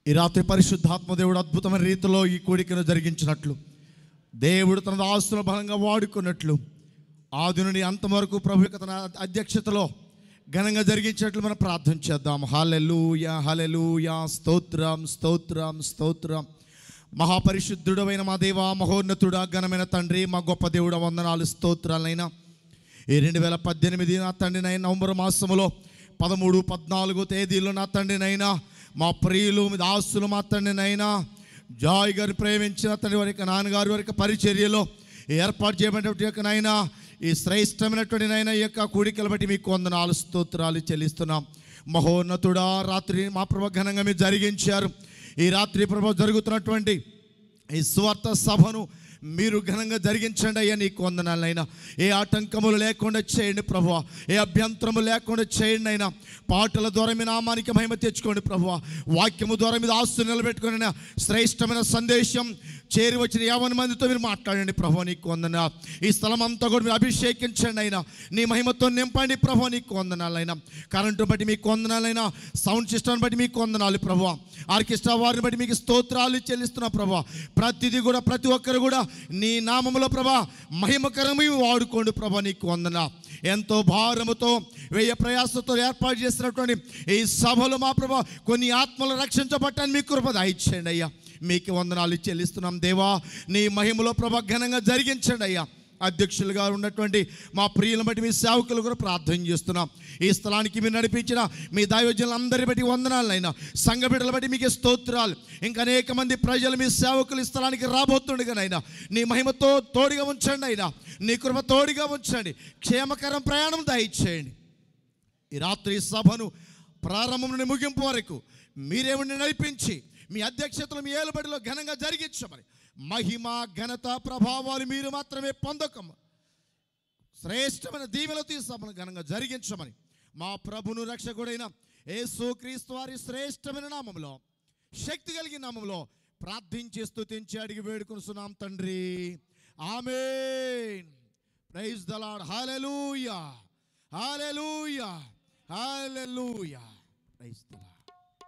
ఈ రాత్రి పరిశుద్ధాత్మ దేవుడు అద్భుతమైన రీతిలో ఈ కోడికను జరిగించినట్లు దేవుడు తన ఆస్తుల బలంగా వాడుకున్నట్లు ఆది నుండి అంతం వరకు ప్రభు యొక్క తన అధ్యక్షతలో ఘనంగా జరిగించినట్లు మనం ప్రార్థన చేద్దాం హాలెలూయ హాలెలూయ స్తోత్రం స్తోత్రం స్తోత్రం మహాపరిశుద్ధుడమైన మా దేవ మహోన్నతుడా ఘనమైన తండ్రి మా గొప్ప దేవుడ వందనాలు స్తోత్రాలైనా ఈ రెండు వేల పద్దెనిమిది నా తండ్రినైనా నవంబర్ మాసములో పదమూడు పద్నాలుగు తేదీలో నా తండ్రినైనా మా ప్రియులు మీ దాసులు మా తండ్రినైనా జాయ్ గారు ప్రేమించిన తండ్రి వారి యొక్క నాన్నగారు వారి యొక్క పరిచర్యలో ఏర్పాటు చేయబడినటువంటి యొక్క నాయన ఈ శ్రేష్టమైనటువంటి నాయన ఈ యొక్క కూడికలు బట్టి మీకు వందనాలు స్తోత్రాలు చెల్లిస్తున్నాం మహోన్నతుడా రాత్రి మా ప్రభు ఘనంగా మీరు జరిగించారు ఈ రాత్రి ప్రభు జరుగుతున్నటువంటి ఈ స్వార్థ సభను మీరు ఘనంగా జరిగించండి అయ్యా నీకు వందనాలైనా ఏ ఆటంకములు లేకుండా చేయండి ప్రభు ఏ అభ్యంతరము లేకుండా చేయండి అయినా పాటల ద్వారా మీ నామానికి మహిమ తెచ్చుకోండి ప్రభు వాక్యము ద్వారా మీద ఆస్తు నిలబెట్టుకుని అయినా శ్రేష్టమైన సందేశం చేరి వచ్చిన యావని మందితో మీరు మాట్లాడండి ప్రభు నీకు వందన ఈ స్థలం అంతా కూడా మీరు అభిషేకించండి అయినా నీ మహిమతో నింపండి ప్రభు నీకు వందనాలైనా కరెంటు బట్టి మీకు వందనాలైనా సౌండ్ సిస్టమ్ బట్టి మీకు వందనాలు ప్రభు ఆర్కెస్ట్రా వారిని బట్టి మీకు స్తోత్రాలు చెల్లిస్తున్నా ప్రభా ప్రతిదీ కూడా ప్రతి ఒక్కరు కూడా నీ నామములో ప్రభా మహిమకరమి వాడుకోండి ప్రభా నీకు వందన ఎంతో భారముతో వెయ్య ప్రయాసంతో ఏర్పాటు చేసినటువంటి ఈ సభలు మా ప్రభా కొన్ని ఆత్మలు రక్షించబట్టాన్ని మీ కృప దయచేయండి అయ్యా మీకు వందనాలు చెల్లిస్తున్నాం దేవా నీ మహిమలో ప్రభా ఘనంగా జరిగించండి అయ్యా అధ్యక్షులుగా ఉన్నటువంటి మా ప్రియులను బట్టి మీ సేవకులు కూడా ప్రార్థన చేస్తున్నాం ఈ స్థలానికి మీరు నడిపించిన మీ దైవజనులందరి బట్టి వందనాలైనా సంఘ బిడ్డల బట్టి మీకు స్తోత్రాలు ఇంకా అనేక మంది ప్రజలు మీ సేవకులు ఈ స్థలానికి రాబోతుండగానైనా నీ మహిమతో తోడుగా ఉంచండి అయినా నీ కృప తోడుగా ఉంచండి క్షేమకరం ప్రయాణం దయచేయండి ఈ రాత్రి సభను ప్రారంభం నుండి ముగింపు వరకు మీరేమిని నడిపించి మీ అధ్యక్షతలు మీ ఏలుబడిలో ఘనంగా జరిగించమని మహిమ ఘనత ప్రభావాలు మీరు మాత్రమే పొందకమ్మ శ్రేష్టమైన దీవెలతో ఈ సభను ఘనంగా జరిగించమని మా ప్రభును రక్షకుడైన యేసు క్రీస్తు వారి శ్రేష్టమైన నామంలో శక్తి కలిగిన నామంలో ప్రార్థించి స్తుతించి అడిగి వేడుకొనుస్తున్నాం తండ్రి ఆమేన్ ప్రైజ్ ద లార్డ్ హల్లెలూయా హల్లెలూయా హల్లెలూయా ప్రైజ్ ద లార్డ్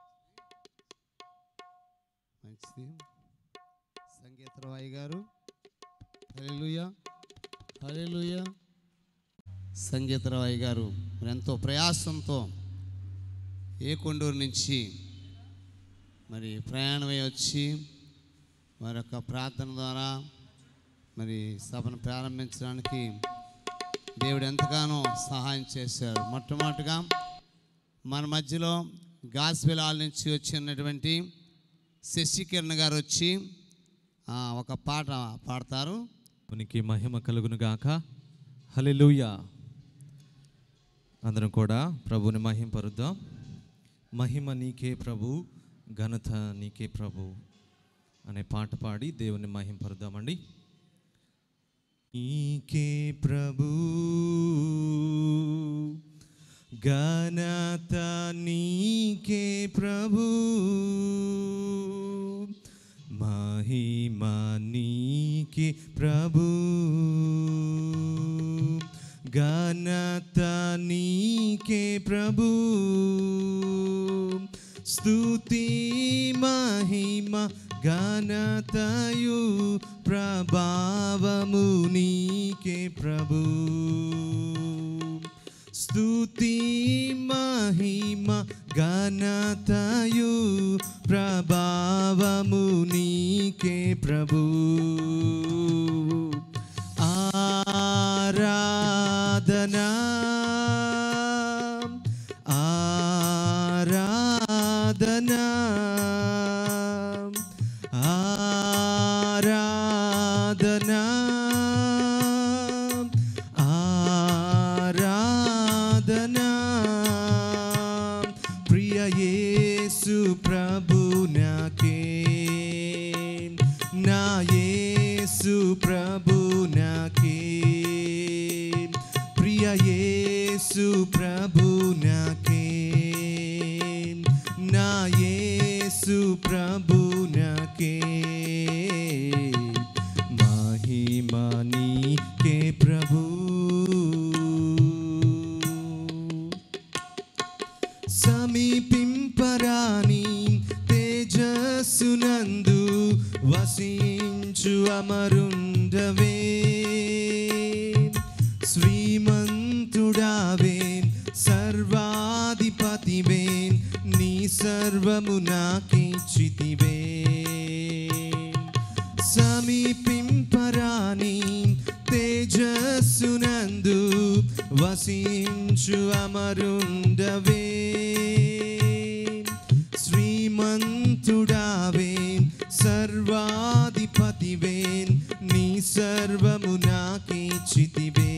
మంచిది సంగీతరాయ్ గారు హల్లెలూయా హల్లెలూయా సంగీతరాయ్ గారు మరి ఎంతో ప్రయాసంతో ఏ కొండూరు నుంచి మరి ప్రయాణమై వచ్చి వారి యొక్క ప్రార్థన ద్వారా మరి సభను ప్రారంభించడానికి దేవుడు ఎంతగానో సహాయం చేశారు మొట్టమొదటిగా మన మధ్యలో గాస్బెల్ హాల్ నుంచి వచ్చినటువంటి శశికిరణ్ గారు వచ్చి ఆ, ఒక పాట పాడతారు ఉనికి మహిమ కలుగును గాక హల్లెలూయా అందరం కూడా ప్రభుని మహింపరుద్దాం మహిమ నీకే ప్రభు ఘనత నీకే ప్రభు అనే పాట పాడి దేవుని మహింపరుద్దామండి నీకే ప్రభు ఘనత నీకే ప్రభు మహిమ నీకే ప్రభు ఘనత నీకే ప్రభు స్తుతి మహిమ ఘనతయు ప్రభావము నీకే ప్రభు స్తుతి మహిమ ఘనతయు ప్రభావము నీకే ప్రభు ఆరాధనా ఆరాధనా ఆరాధనా ఆరాధనా ప్రియ యేసు ప్రభు నాకే నా యేసు ప్రభు నాకే ప్రియ యేసు ప్రభు నాకే నా యేసు ప్రభు నాకే మహిమ నీకే ప్రభు సమీపింపరాని తేజ అమరుండవే శ్రీమంతుడావేన్ సర్వాధిపతివేన్ నీ సర్వము నాకిచ్చితివే సమీపింపరాని తేజస్సునందు వసించు అమరుండవే శ్రీమంతుడావేన్ సర్వాధిపతివేన్ నీ సర్వము నాకిచ్చితివే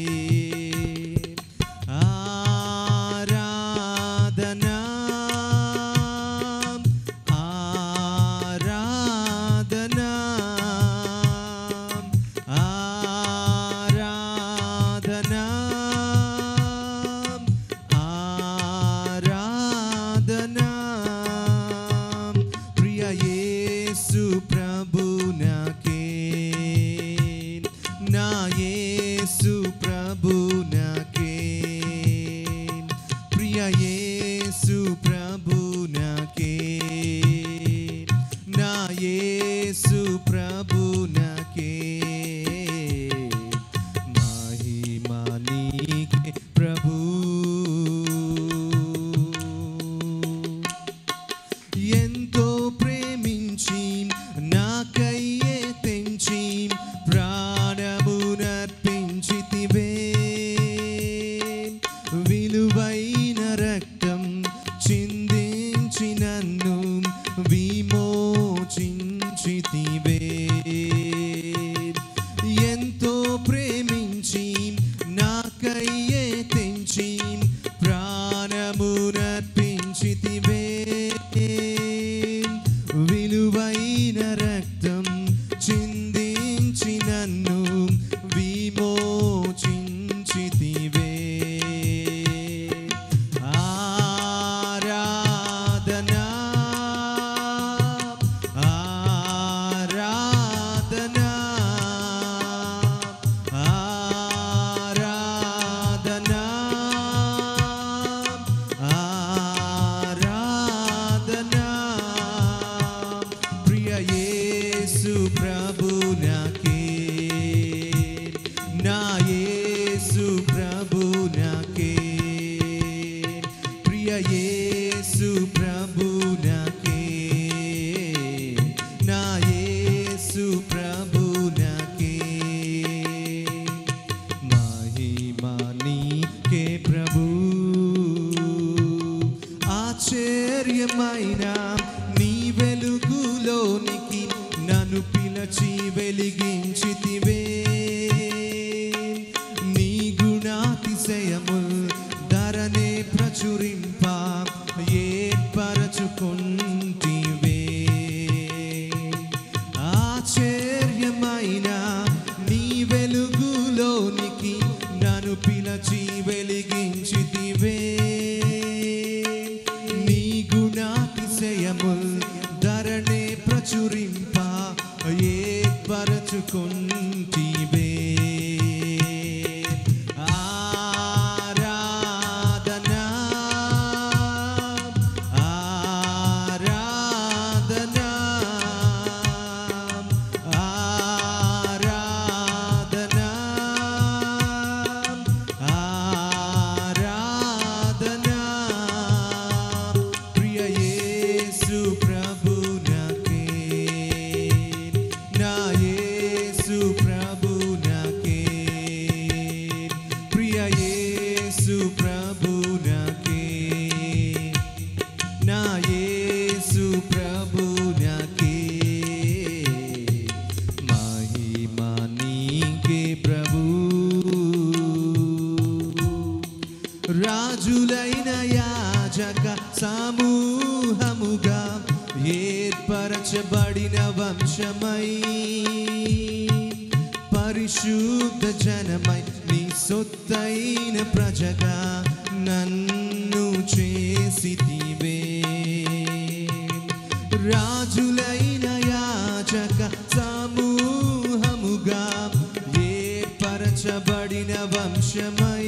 ఆరాధనా ఆరాధనా ఆరాధనా ఆరాధనా ప్రియ యేసు ప్రభు నాకే నా యేసు ప్రభు నాకే ప్రియ యేసు ప్రభు నాకే నా యేసు ప్రభు నాకే మహిమా నీకే ప్రభు ఎంతో ప్రేమించి నాకయ్యే తెంచి ప్రాణమునర్పించితివే విలువైన రక్తం చిందించి నన్ను విమోచించితివే ఎంతో ప్రేమించి నాకయ్యే తెంచి ప్రాణమునర్పించితివే విలువైన రక్తం చిందించి నన్ను విమోచించితివే ఆరాధనా ఆరాధనా ఆరాధనా ఆరాధనా ప్రియ యేసు ప్రభు నాకే నా యేసు ప్రభు నాకే ప్రియ యేసు ప్రభు నాకే నా యేసు ప్రభు నాకే మహిమా నీకే ప్రభు ఆశ్చర్యమైన నీ వెలుగులోనికి నన్ను పిలచి వెలిగించితివే నీ గుణాతిశయము ధరనే ప్రచురింప ఏర్పరచుకుంటివే ఆశ్చర్యమైన నీ వెలుగులోనికి నన్ను పిలచి వెలిగించితివే నీ గుణాతిశయముల్ ధరణే ప్రచురింప ఏర్పరచుకుంటివే ఆరాధనా ఆరాధనా ఆరాధనా ఆరాధనా ప్రియ యేసు ప్రభు నాకే నా యేసు ప్రభు నాకే ప్రియ యేసు ప్రభు నాకే నా యేసు ప్రభు నాకే మహిమా నీకే ప్రభు రాజులైన యాజక సమూహముగా ఏర్పరచబడిన వంశమై పరిశుద్ధ జనమై నీ సొత్తైన ప్రజగా నన్ను చేసితివే రాజులైన యాజక సమూహముగా ఏర్పరచబడిన వంశమై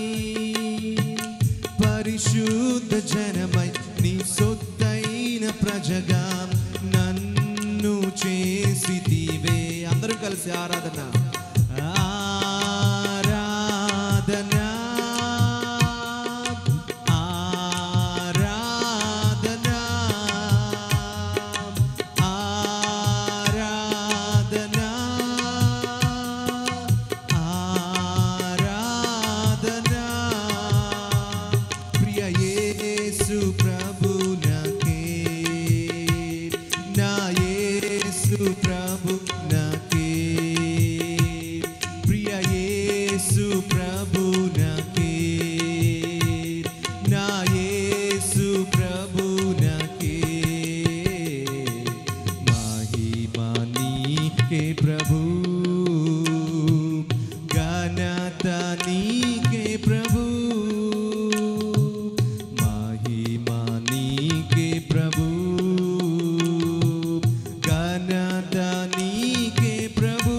పరిశుద్ధ జనమై నీ సొత్తైన ప్రజగా నన్ను చేసితివే అందరూ కలిసి ఆరాధన ఆరాధన ఆరాధన ఆరాధన ఆరాధన ప్రియ యేసు ప్రభునకే నా యేసు ప్రభునకే ప్రియ యేసు ప్రభునకే నా యేసు ప్రభునకే మహిమా నీకే ప్రభు ఘనత నీకే ప్రభు మహిమా నీకే ప్రభు ఘనత నీకే ప్రభు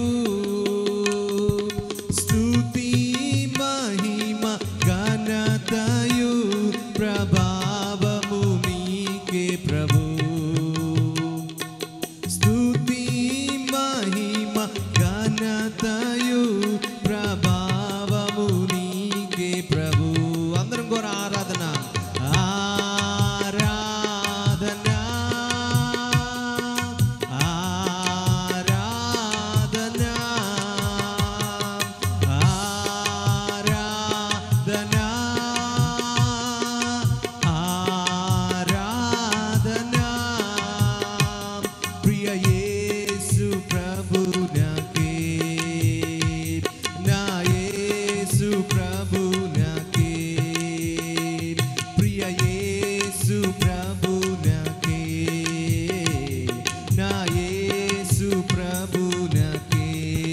స్తుతి మహిమ ఘనతయు ప్రభావము నీకే ప్రభు స్తుతి మహిమ ఘనతయు ప్రభావము నీకే ప్రభు అందరం కూడా ఆరాధన ఆరాధన ఆరాధన ఆరాధన ఆరాధన ప్రియ యేసు ప్రభునకే నా యేసు ప్రభునకే ప్రియ యేసు ప్రభునకే నా యేసు ప్రభునకే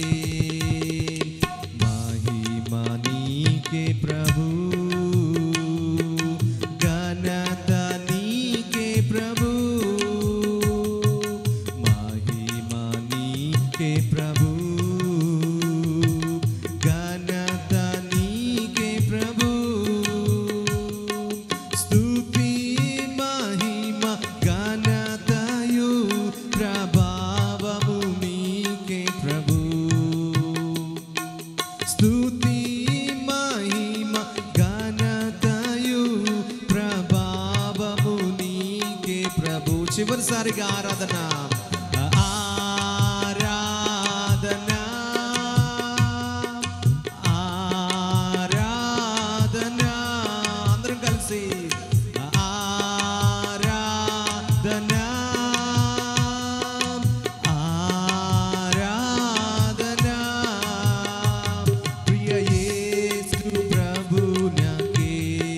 మహిమా నీకే ప్రభు ఘనత నీకే ప్రభు మహిమా నీకే ప్రభు ఘనత నీకే ప్రభు స్తుతి మహిమ ఘనతయు ప్రభావము నీకే ప్రభు స్తుతి మహిమ ఘనతయు ప్రభావము నీకే ప్రభు చివరిసారిగా ఆరాధన ఆరాధన ఆరాధన అందరం కలిసి ఆరాధన ఆరాధన ప్రియ యేసు ప్రభునకే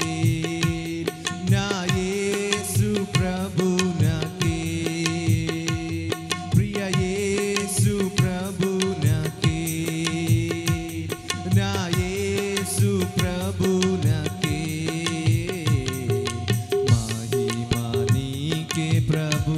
నా యేసు ప్రభునకే ప్రియ యేసు ప్రభునకే నా యేసు ప్రభునకే మహిమా నీకే ప్రభు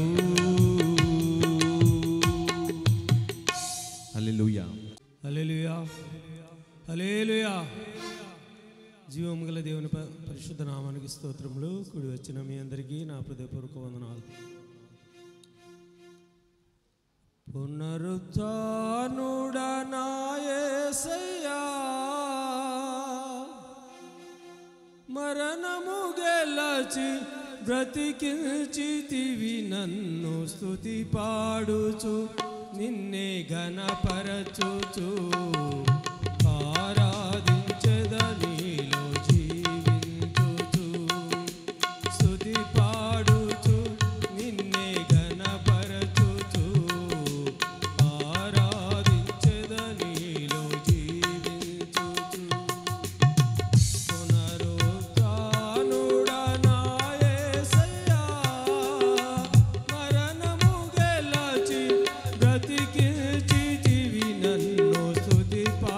హల్లెలూయా హల్లెలూయా హల్లెలూయా జీవము గల దేవుని ప- పరిశుద్ధ నామానికి స్తోత్రములు కూడి వచ్చిన మీ అందరికీ నా హృదయపూర్వక వందనాలు పునరుత్నుడనాయసయ్యా మరణము గెలచి బ్రతికించితివి నన్ను స్తుతి పాడుచు నిన్నే ఘనపరచుచు ఆరాధించదనిలో జీవించుచు స్తుతి పాడుచు నిన్నే ఘనపరచుచు ఆరాధించదనిలో జీవించుచు పునరుత్నుడనాయసయ్యా మరణము గెలచి బ్రతికించితివి నన్ను స్తుతి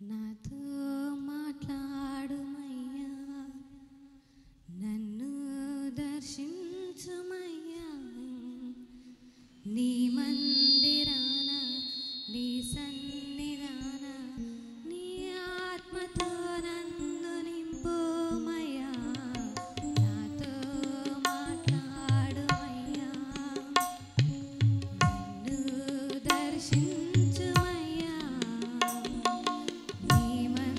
నాతో మాట్లాడుమయ్యా నన్ను దర్శించుమయ్యా నీ మందిరాన నీ సన్నిధాన నీ ఆత్మతో నన్ను నింపుమయ్యా నాతో మాట్లాడుమయ్యా నన్ను దర్శించుమయ్యా నీ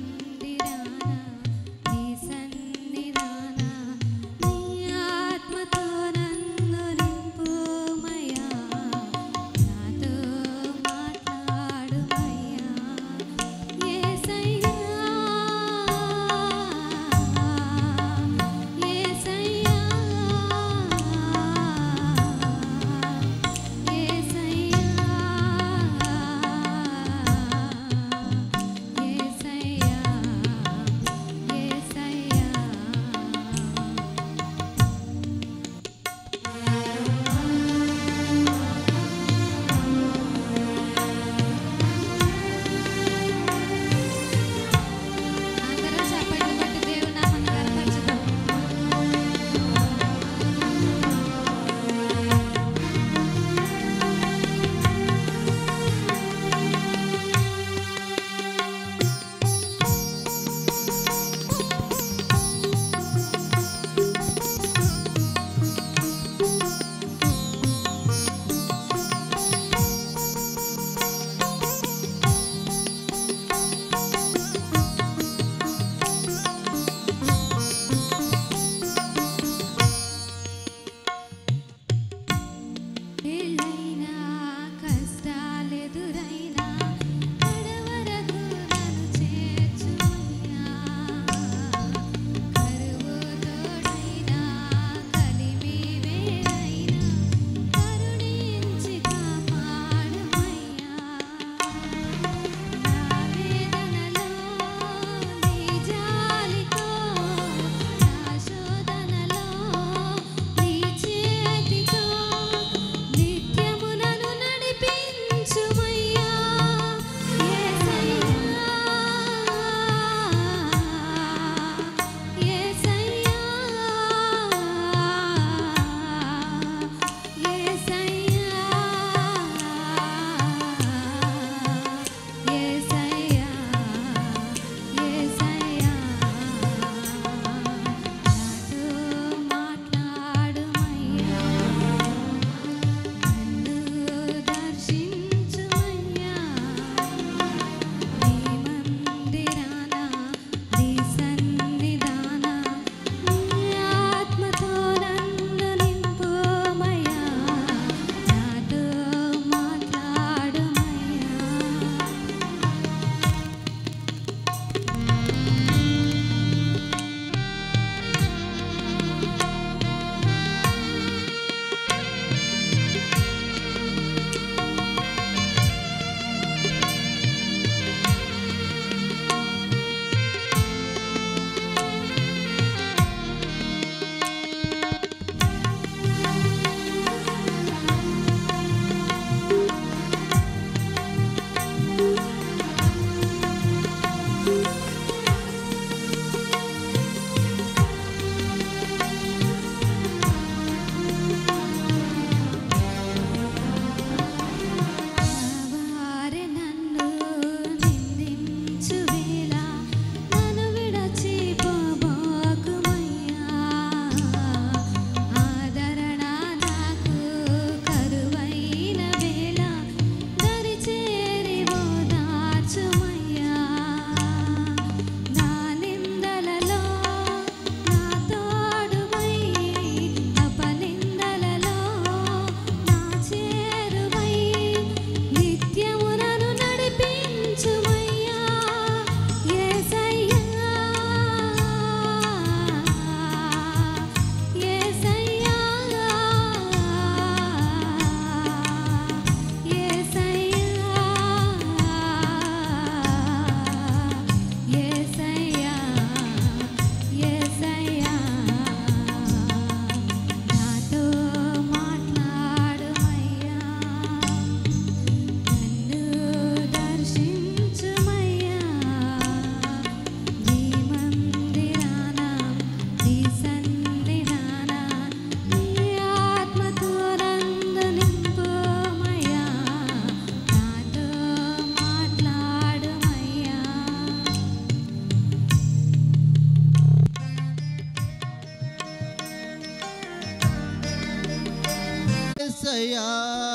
ఏసయ్యా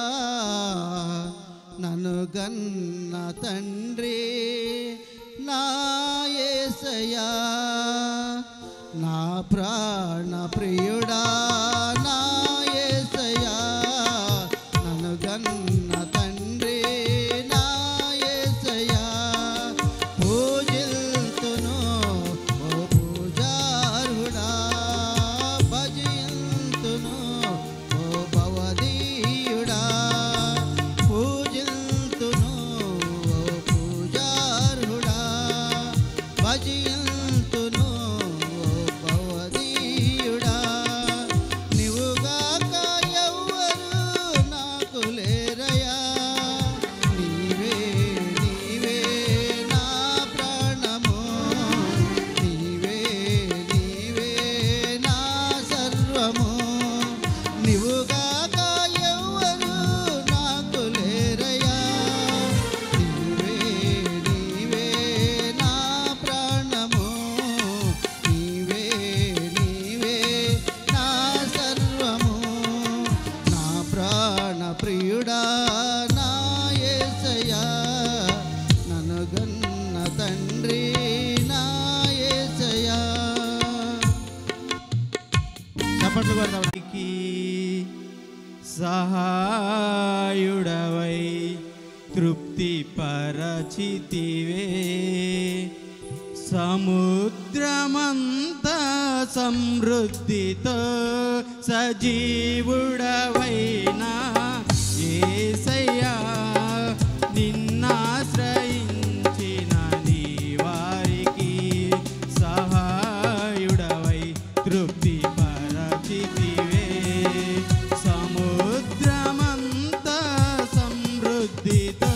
నన్ను గన్న తండ్రి నా ఏసయ్యా నా ప్రాణ ప్రియుడా నా ఏసయ్యా నన్ను గన్న తండ్రి నా ఏసయ్యా పూజిల్తును ఓ పూజారుడా భజిల్తును ఓ భవదీయుడా పూజిల్తును ఓ పూజారుడా భజిల్తును ఓ భవదీయుడా నీవుగాక ఎవ్వరు నాకు లేరయా నీవే నీవే నా ప్రాణము నీవే నీవే నా సర్వము నీవుగాక ఎవ్వరు నాకు లేరయా నీవే నీవే నా ప్రాణము నీవే నీవే నా సర్వము నా ప్రాణ ప్రియుడా నా యేసయ్యా నన్ను గన్న తండ్రి నా యేసయ్యా చప్పట్లు కొడదాం వారికి సహాయుడవై తృప్తి పరచితివే సముద్రమంత సమృద్ధితో సజీవుడవైనా ఏసయ్యా నిన్నాశ్రయించిన నీ వారికి సహాయుడవై తృప్తి పరచితివే సముద్రమంత సమృద్ధితో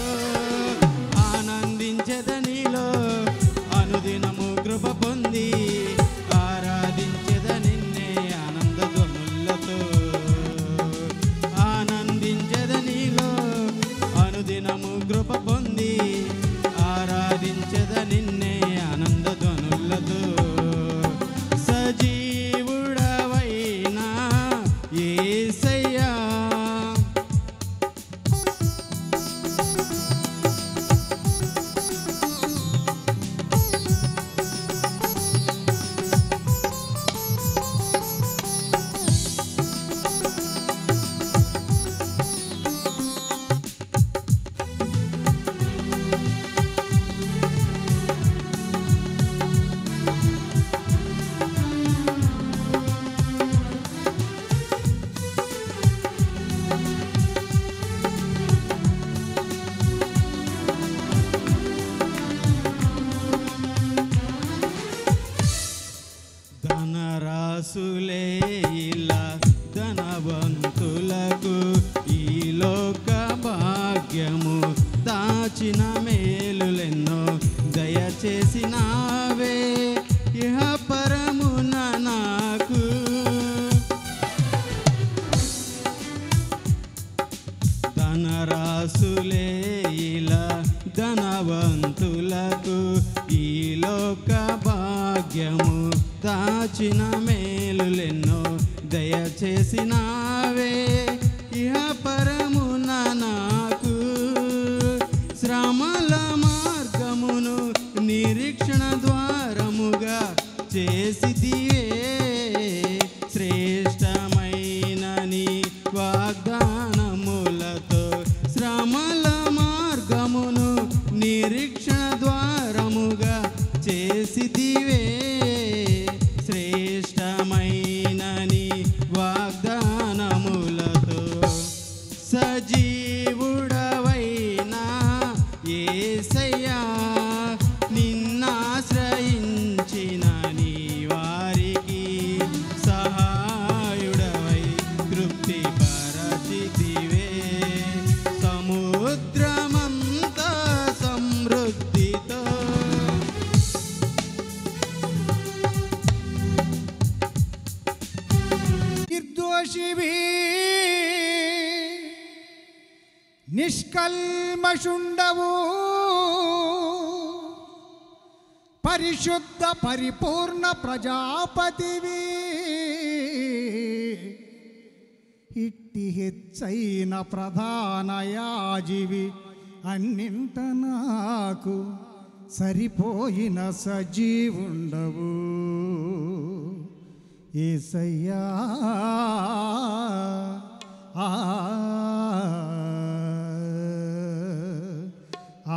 ఆనందించదనిలో అనుదినము కృప పొంది ఆరాధించద నిన్నే ఆనంద ధ్వనులతో ఆనందించద నీలో అనుదినము కృప పొంది ఆరాధించద నిన్నే ఆనంద ధ్వనులతో సజీవుడవైనా ఏసయ్యా ధనరాసులే ఇలా ధనవంతులకు ఈ లోక భాగ్యము దాచిన మేలులెన్నో దయచేసినావే ఇహ పరమున నాకు ధనరాసులే ఇలా ధనవంతులకు ఈ లోక భాగ్యము దాచిన మేలులెన్నో దయచేసినావే ఇహ పరమున నాకు శ్రమల మార్గమును నిరీక్షణ ద్వారముగా చేసిదివే శ్రేష్టమైన నీ వాగ్దానములతో శ్రమల మార్గమును నిరీక్షణ ద్వారముగా చేసిదివే శ్రేష్టమైన నీ వాగ్దానములతో సజీవుడవైనా ఏసయ్యా నిన్నాశ్రయించిన నీ వారికి సహాయుడవై తృప్తి పరచితివే సముద్రమంత సమృద్ధితో నిర్దోషివి నిష్కల్మషుండవు పరిశుద్ధ పరిపూర్ణ ప్రజాపతివి ఇట్టి హెచ్చైన ప్రధాన యాజివి అన్నింట నాకు సరిపోయిన సజీవుండవు ఏసయ్యా ఆ ఆ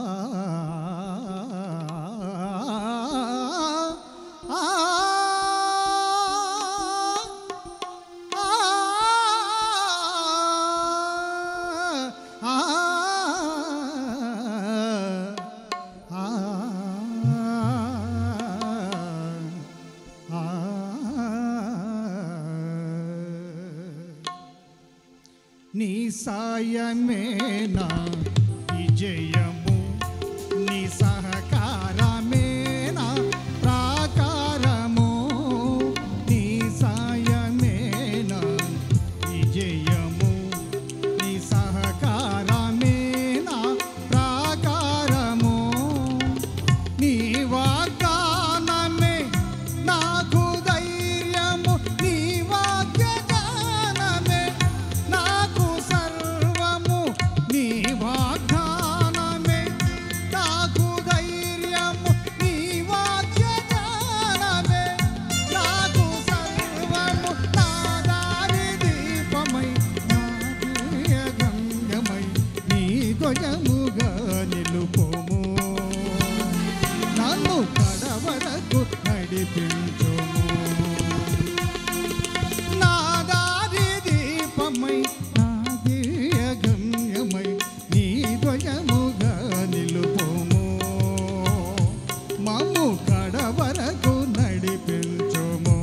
నీ సాయమేనా విజయము నీ సహకారమేనా ప్రాకారము నీ సాయమేనా విజయము నీ సహకారమేనా ప్రాకారము నీ వాగ్దానమే నాకు ధైర్యము నీ వాగ్దానమే నాకు సర్వము నీ వాగ్దానమే నాకు ధైర్యము నీ వాగ్దానమే నాకు సర్వము నా దారి దీపమై నా ప్రియ గంగమై నీ ధ్వజముగా నిలుపోము నన్ను కడవరకు నడిపించుము నా దారి దీపమై నా దివ్య గమ్యమై నీ ధ్వజముగా నిలుపోము మమ్ము కడవరకు నడిపించుము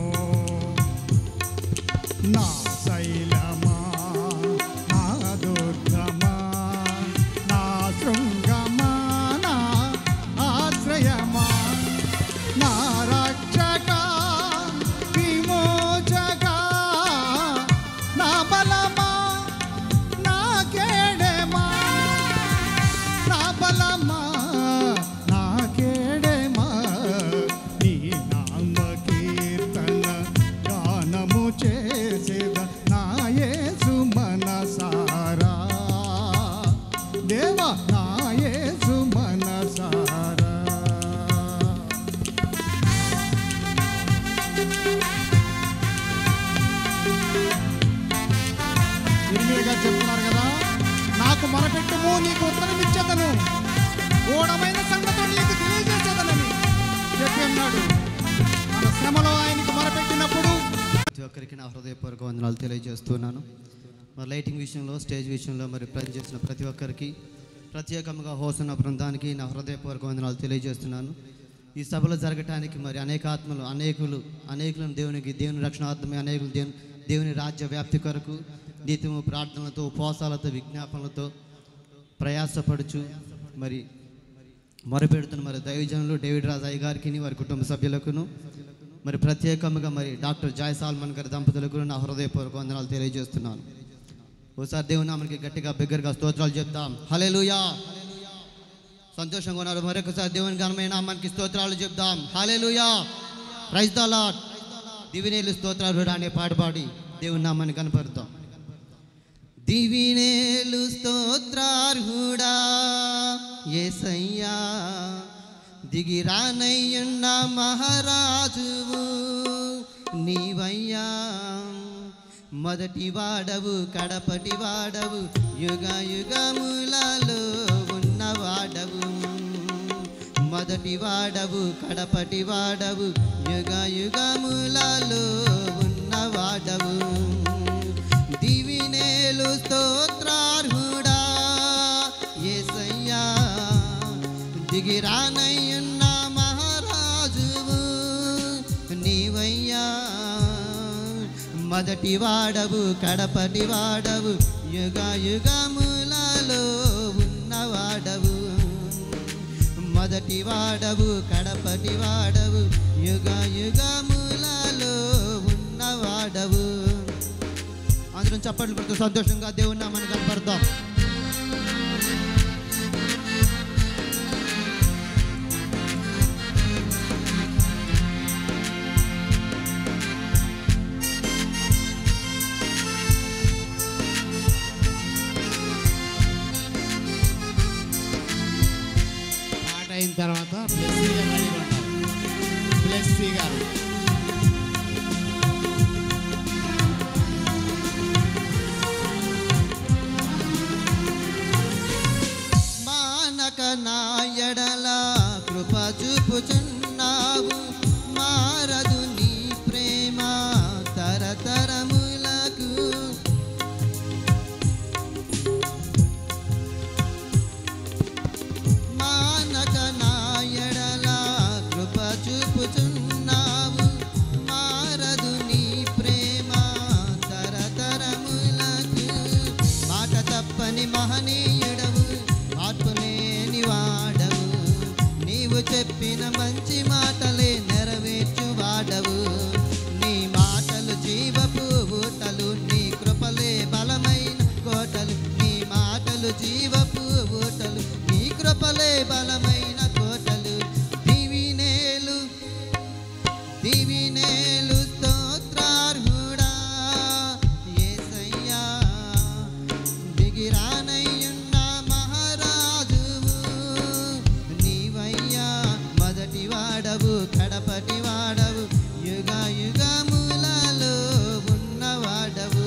నా శైలమా నా దుర్గమా నా శృంగమా నా ఆశ్రయమా నా రక్షక విమోచక నా బలమా నా కేడమా నా బలమా నా కేడమా నీ నామ కీర్తన గానము చేసేద నా యేసు మనసారా దేవా నా యేసు మనసారా ఇర్మియా గారు చెప్తున్నారు కదా నాకు మొరపెట్టుము నీకు ఉత్తరం ఇచ్చేదను గూఢమైన సంగతులు నీకు తెలియజేసేదనని చెప్పి అన్నాడు మన శ్రమలో ఆయనకు మొరపెట్టినప్పుడు ప్రతి ఒక్కరికి నా హృదయపూర్వక వందనాలు తెలియజేస్తున్నాను మరి లైటింగ్ విషయంలో స్టేజ్ విషయంలో మరి ప్రజెంట్ చేసిన ప్రతి ఒక్కరికి ప్రత్యేకంగా హోసన్న బృందానికి నా హృదయపూర్వక వందనాలు తెలియజేస్తున్నాను ఈ సభలో జరగటానికి మరి అనేక ఆత్మలు అనేకులు అనేకులను దేవునికి దేవుని రక్షణార్థమే అనేకులు దేవుని దేవుని రాజ్య వ్యాప్తి కొరకు నిత్యము ప్రార్థనలతో ఉపవాసాలతో విజ్ఞాపనలతో ప్రయాసపడుచు మరి మొరపెడుతున్న మరి దైవజనులు డేవిడ్ రాజయ్య గారికి వారి కుటుంబ సభ్యులకును మరి ప్రత్యేకంగా మరి డాక్టర్ జాయ్ సాల్మన్ గారి దంపతులకు నా హృదయపూర్వక వందనాలు తెలియజేస్తున్నాను ఓసారి దేవుని నామనికి గట్టిగా బిగ్గరగా స్తోత్రాలు చెప్తాం హల్లెలూయా సంతోషంగా ఉన్నారు మరొకసారి దేవుని ఘనమైన నామానికి స్తోత్రాలు చెప్దాం హల్లెలూయా ప్రైజ్ ద లార్డ్ దివినేలు స్తోత్రాలు అనే పాట పాడి దేవుని నామాన్ని కనపరుద్దాం దివినేలు స్తోత్రార్హుడా ఏసయ్యా దిగిరానయ్యున్న మహారాజువు నీవయ్యా మొదటి వాడవు కడపటి వాడవు యుగ యుగములలో ఉన్నవాడవు మొదటి వాడవు కడపటి వాడవు యుగ యుగములలో ఉన్నవాడవు దివినేలు స్తోత్రార్హుడా ఏసయ్యా దిగిరానయ్యున్న మహారాజువు నీవయ్యా మొదటి వాడవు కడపటి వాడవు యుగ యుగములలో ఉన్నవాడవు మొదటి వాడవు కడపటి వాడవు యుగ యుగములలో ఉన్నవాడవు అందరం చప్పట్లు పెడుతూ సంతోషంగా దేవుని నామని కనపడతాం తర్వాత బ్లెస్సీ గారు రెడీగా ఉంటారు బ్లెస్సీ గారు మానక నా ఎడల కృప చూపుచున్నావు మారదు నీ ప్రేమ తరతరములకు మానక నా ఎడల కృప చూపుచున్నావు మారదు నీ ప్రేమ తరతరములకు మాట తప్పని మహనీయుడవు మార్పులేని వాడవు నీవు చెప్పిన మంచి మాటలే నెరవేర్చు వాడవు నీ మాటలు జీవపు ఊటలు నీ కృపలే బలమైన కోటలు నీ మాటలు జీవపు ఊటలు నీ కృపలే బలమైన కోటలు దివినేలు దివినేలు స్తోత్రార్హుడా యేసయ్యా దిగిరానయ్యున్న మహారాజువు నీవయ్యా మొదటి వాడవు కడపటి వాడవు యుగ యుగములలో ఉన్నవాడవు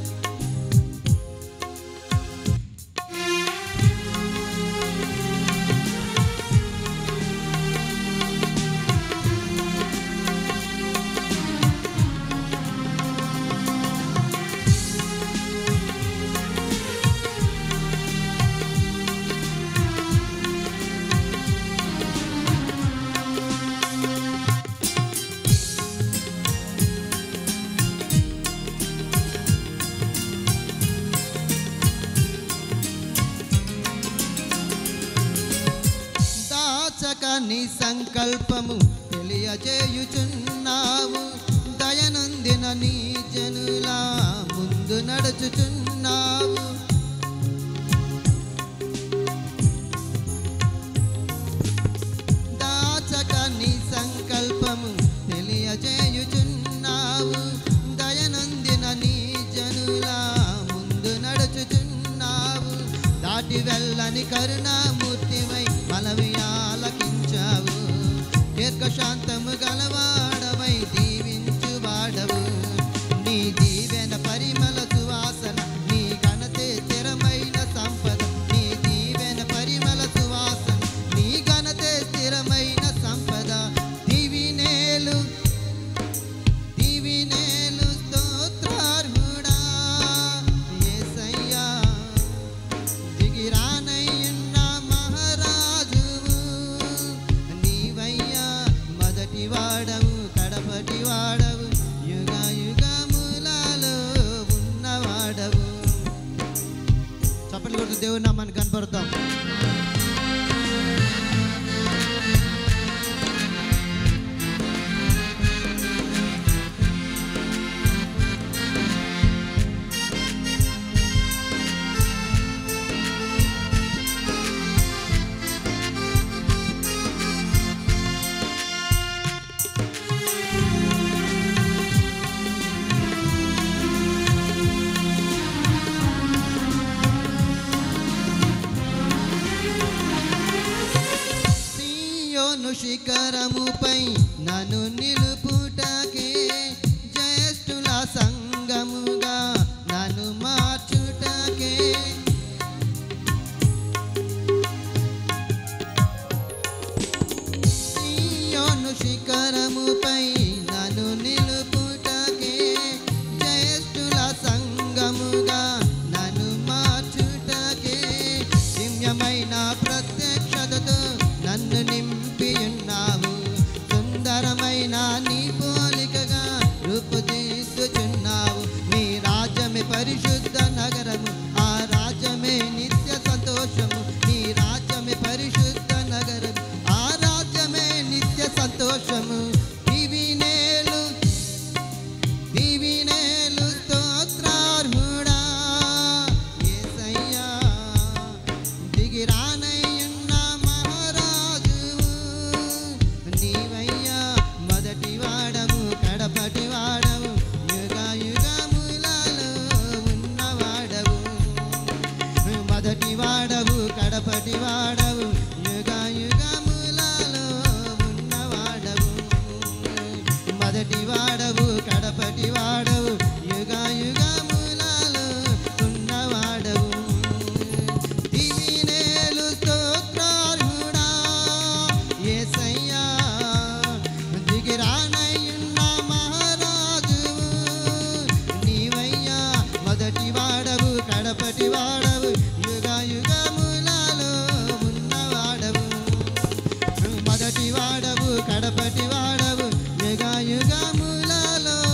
దాచక నీ సంకల్పము తెలియజేయుచున్నావు దయనందిన నీ జనులా ముందు నడుచుచున్నావు దాచక నీ సంకల్పము తెలియజేయుచున్నావు దయనందిన నీ జనులా ముందు నడుచుచున్నావు దాటి వెళ్ళని కరుణామూర్తివై మనవి ఆలకించావు దీర్ఘశాంతము గలవాడవై దీవించు వాడవు నీ దీవెన పరిమళ సువాసన నీ ఘనతే స్థిరమైన సంపద నీ దీవెన పరిమళ సువాసన నీ ఘనతే స్థిరమైన సంపద దివినేలు దివినేలు స్తోత్రార్హుడా యేసయ్యా దిగిరానయ్యున్న మహారాజువు నీవయ్యా మొదటి వాడవు కడపటి వాడవు యుగ యుగములలో ఉన్నవాడవు చప్పట్లు కొడుతూ దేవుని నామాన్ని కనపడతాం సీయోను శిఖరముపై నన్ను నిలుపుటకే జ్యేష్ఠుల సంగముగా నన్ను మార్చుటకే సీయోను శిఖరముపై నన్ను నిలుపుటకే జ్యేష్ఠుల సంగముగా నన్ను మార్చుటకే దివ్యమైన ప్రత్యక్షతతో నన్ను నింపియున్నావు సుందరమైన నీ పోలికగా రూపుదిద్దుచున్నావు నీ రాజ్యమే పరిశుద్ధ నగరము ఆ రాజ్యమే నిత్య సంతోషము నీ రాజ్యమే పరిశుద్ధ నగరము ఆ రాజ్యమే నిత్య సంతోషము ఇవి వాడవు కడపటి వాడవు యుగాయుగములలో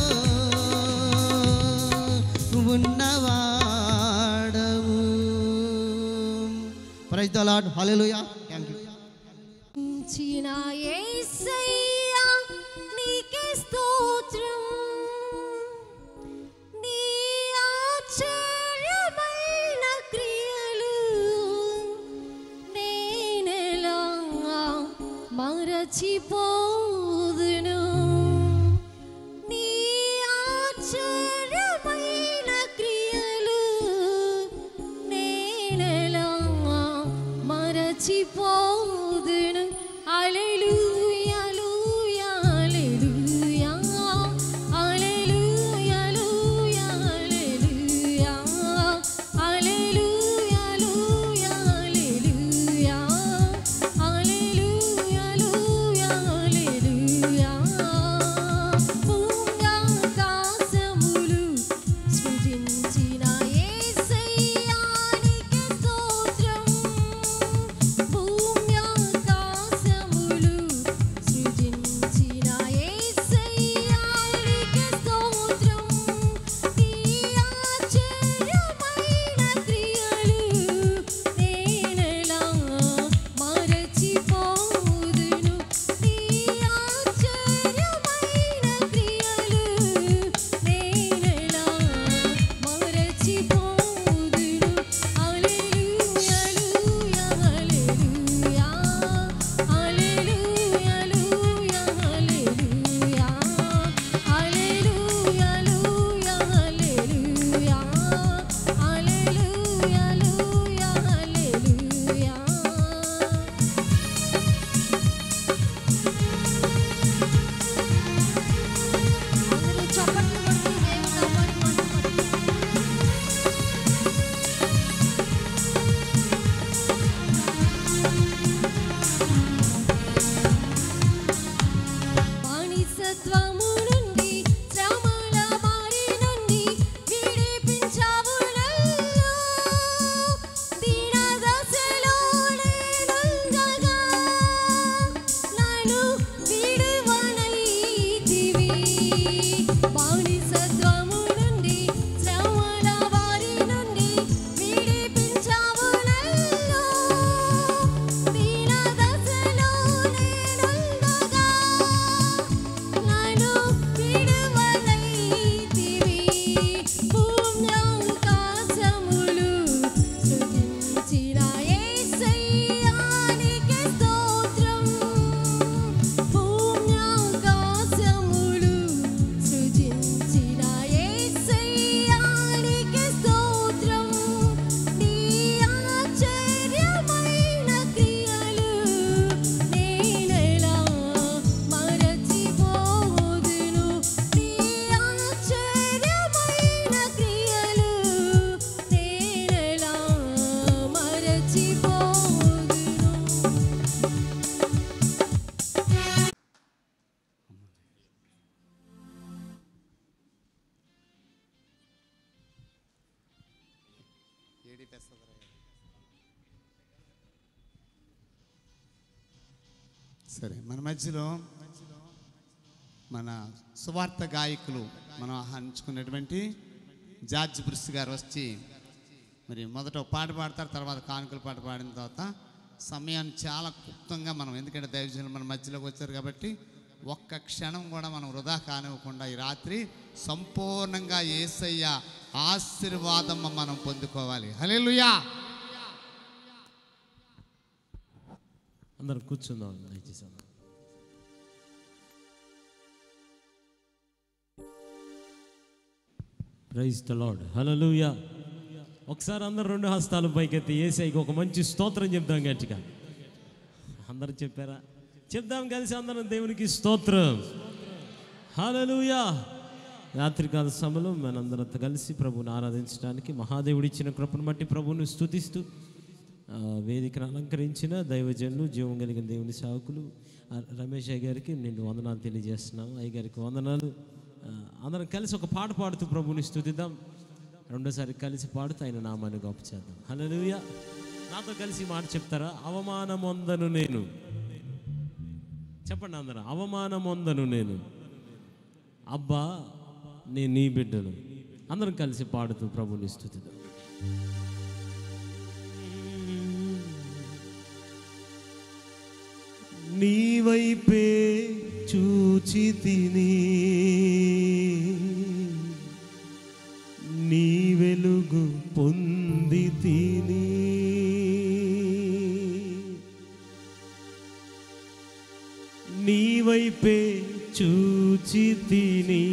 ఉన్నవాడవు ప్రైజ్ ద లార్డ్ హల్లెలూయా థ్యాంక్ యూ చిన యేసయ్యా నీకే స్తోత్రం నీ ఆశ్చర్యమైన క్రియలు నేనెలా మరచిపోదును నీ ఆశ్చర్యమైన క్రియలు నేనెలా మరచిపోదును హల్లెలూయా హల్లెలూయా హల్లెలూయా హల్లెలూయా హల్లెలూయా హల్లెలూయా హల్లెలూయా హల్లెలూయా హల్లెలూయా భూమ్యాకాశములు సృజించిన యేసయ్యానికి స్తోత్రం భూమ్యాకాశములు సృజించిన యేసయ్యానికి స్తోత్రం నీ ఆశ్చర్యమైన క్రియలు నేనెలా మరచిపోదును నీ ఆశ్చర్యమైన క్రియలు నేనెలా మరచిపోదును హల్లెలూయా హల్లెలూయా హల్లెలూయా హల్లెలూయా హల్లెలూయా హల్లెలూయా హల్లెలూయా హల్లెలూయా హల్లెలూయా అందరూ చప్పట్లు కొడుతూ దేవుని నామాన్ని మహిమపరచండి. బానిసత్వము నుండి శ్రమల మారి నుండి విడిపించావు నన్ను దీనదశలో నేనుండగా నన్ను విడువనైతివి బానిసత్వము నుండి శ్రమల వారి నుండి విడిపించావు నన్ను దీనదశలో నేనుండగా నన్ను విడువనైతివి భూమ్యాకాశములు సృజించిన యేసయ్యానికి స్తోత్రం భూమ్యాకాశములు సృజించిన యేసయ్యానికి స్తోత్రం నీ ఆశ్చర్యమైన క్రియలు నేనెలా మరచిపోదును నీ ఆశ్చర్యమైన క్రియలు నేనెలా మరచిపోదును సరే మన మధ్యలో మన సువార్త గాయకులు మనం ఆహ్వానించుకున్నటువంటి జార్జ్ బ్రుస్ గారు వచ్చి మరి మొదట ఒక పాట పాడతారు తర్వాత కానుకల పాట పాడిన తర్వాత సమయాన్ని చాలా క్లుప్తంగా మనం ఎందుకంటే దైవజనులు మన మధ్యలోకి వచ్చారు కాబట్టి ఒక్క క్షణం కూడా మనం వృధా కానివ్వకుండా ఈ రాత్రి సంపూర్ణంగా ఏసయ్య ఆశీర్వాదం మనం పొందుకోవాలి హల్లెలూయా అందరం కూర్చుందాం దయచేసి అందరం. ప్రైజ్ ద లార్డ్ హల్లెలూయా ఒకసారి అందరు రెండు హస్తాలు పైకెత్తి ఏసైకి ఒక మంచి స్తోత్రం చెప్దాం గట్టిగా అందరూ చెప్పారా చెప్దాం కలిసి అందరం దేవునికి స్తోత్రం హల్లెలూయా రాత్రికాల సమయంలో మనందరంతా కలిసి ప్రభుని ఆరాధించడానికి మహాదేవుడు ఇచ్చిన కృపను బట్టి ప్రభువుని స్తుతిస్తూ ఆ, వేదికను అలంకరించిన దైవజనులు జీవం కలిగిన దేవుని సేవకులు ఆ, రమేష్ అయ్య గారికి నేను వందనాలు తెలియజేస్తున్నాము అయ్య గారికి వందనాలు ఆ, అందరం కలిసి ఒక పాట పాడుతూ ప్రభుని స్తుతిద్దాం రెండోసారి కలిసి పాడుతూ ఆయన నామాన్ని గొప్ప చేద్దాం హల్లెలూయా నాతో కలిసి ఈ మాట చెప్తారా అవమానమొందను నేను చెప్పండి అందరూ అవమానం ఉందను నేను అబ్బా నేను నీ బిడ్డను అందరం కలిసి పాడుతూ ప్రభుని స్థుతిద్దాం నీ వైపే చూచి తిని నీ వెలుగు పొంది తిని నీ వైపే చూచి తిని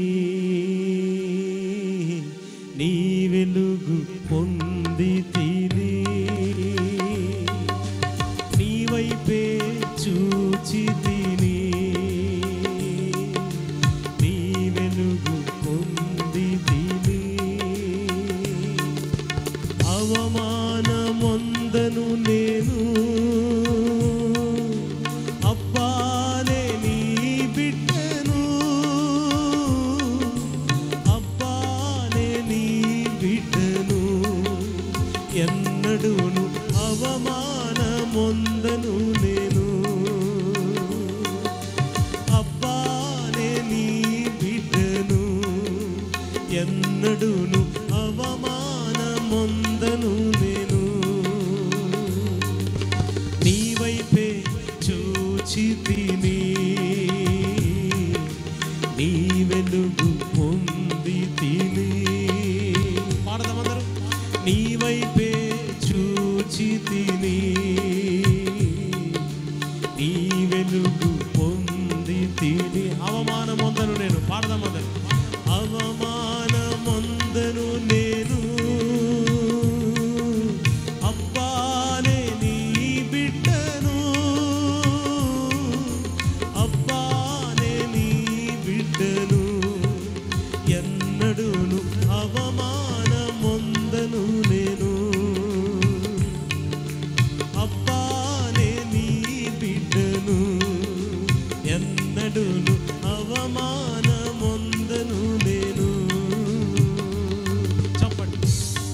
నీ వెలుగు పొంది తిని నీ వైపే చూచి తిని నీ వెలుగు పొంది తిని అవమానమొందను నేను అబ్బానే నీ బిడ్డను అబ్బానే నీ బిడ్డను ఎన్నడూను అవమానమొందను నేను అబ్బానే నీ బిడ్డను ఎన్నడూను అవమానమొందను నేను నీ వైపే చూచి తిని నీ వెలుగు పొంది తిని పాడదామందరూ నీ వైపే చూచి తిని నీ వెలుగు పొంది తిని అవమానమొందను నేను పాడదామందరూ అవమానమొందను నేను అబ్బానే నీ బిడ్డను అబ్బానే నీ బిడ్డను ఎన్నడూను అవమానమొందను నేను అబ్బానే నీ బిడ్డను ఎన్నడూను అవమానమొందను నేను చెప్పండి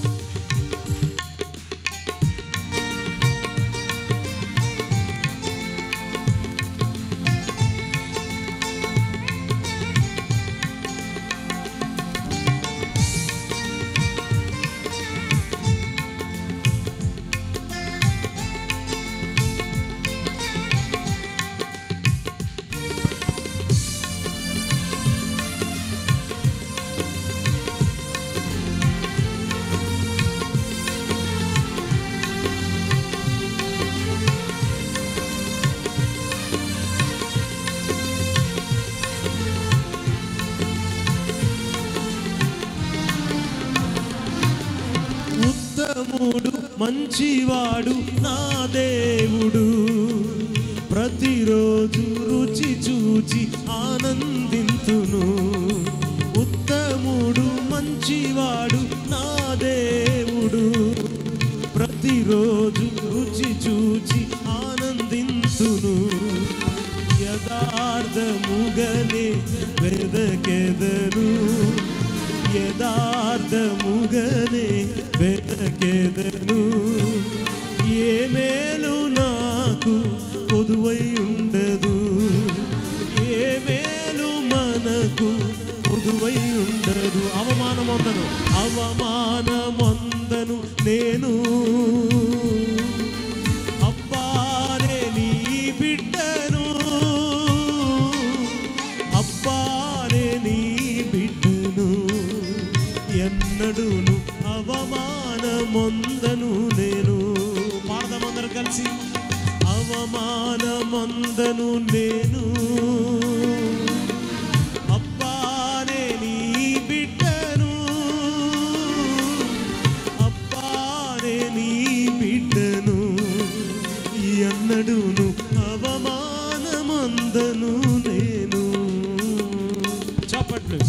ఉత్తముడు మంచివాడు నా దేవుడు ప్రతిరోజు రుచి చూచి ఆనందింతును ఉత్తముడు మంచివాడు నా దేవుడు ప్రతిరోజు రుచి చూచి ఆనందింతును యథార్థముగనే వెదకెదను యథార్థముగనే వెదకెదను ఏ మేలు నాకు పొదువై ఉండదు ఏ మేలు మనకు పొదువై ఉండదు అవమానమొందను అవమానమొందను నేను అబ్బానే నీ బిడ్డను అబ్బానే నీ బిడ్డను ఎన్నడూను అవమానమొందను నేను పాడదామందరం కలిసి అవమానమొందను నేను అబ్బానే నీ బిడ్డను అబ్బానే నీ బిడ్డను ఎన్నడూను అవమానమందను నేను చప్పట్లు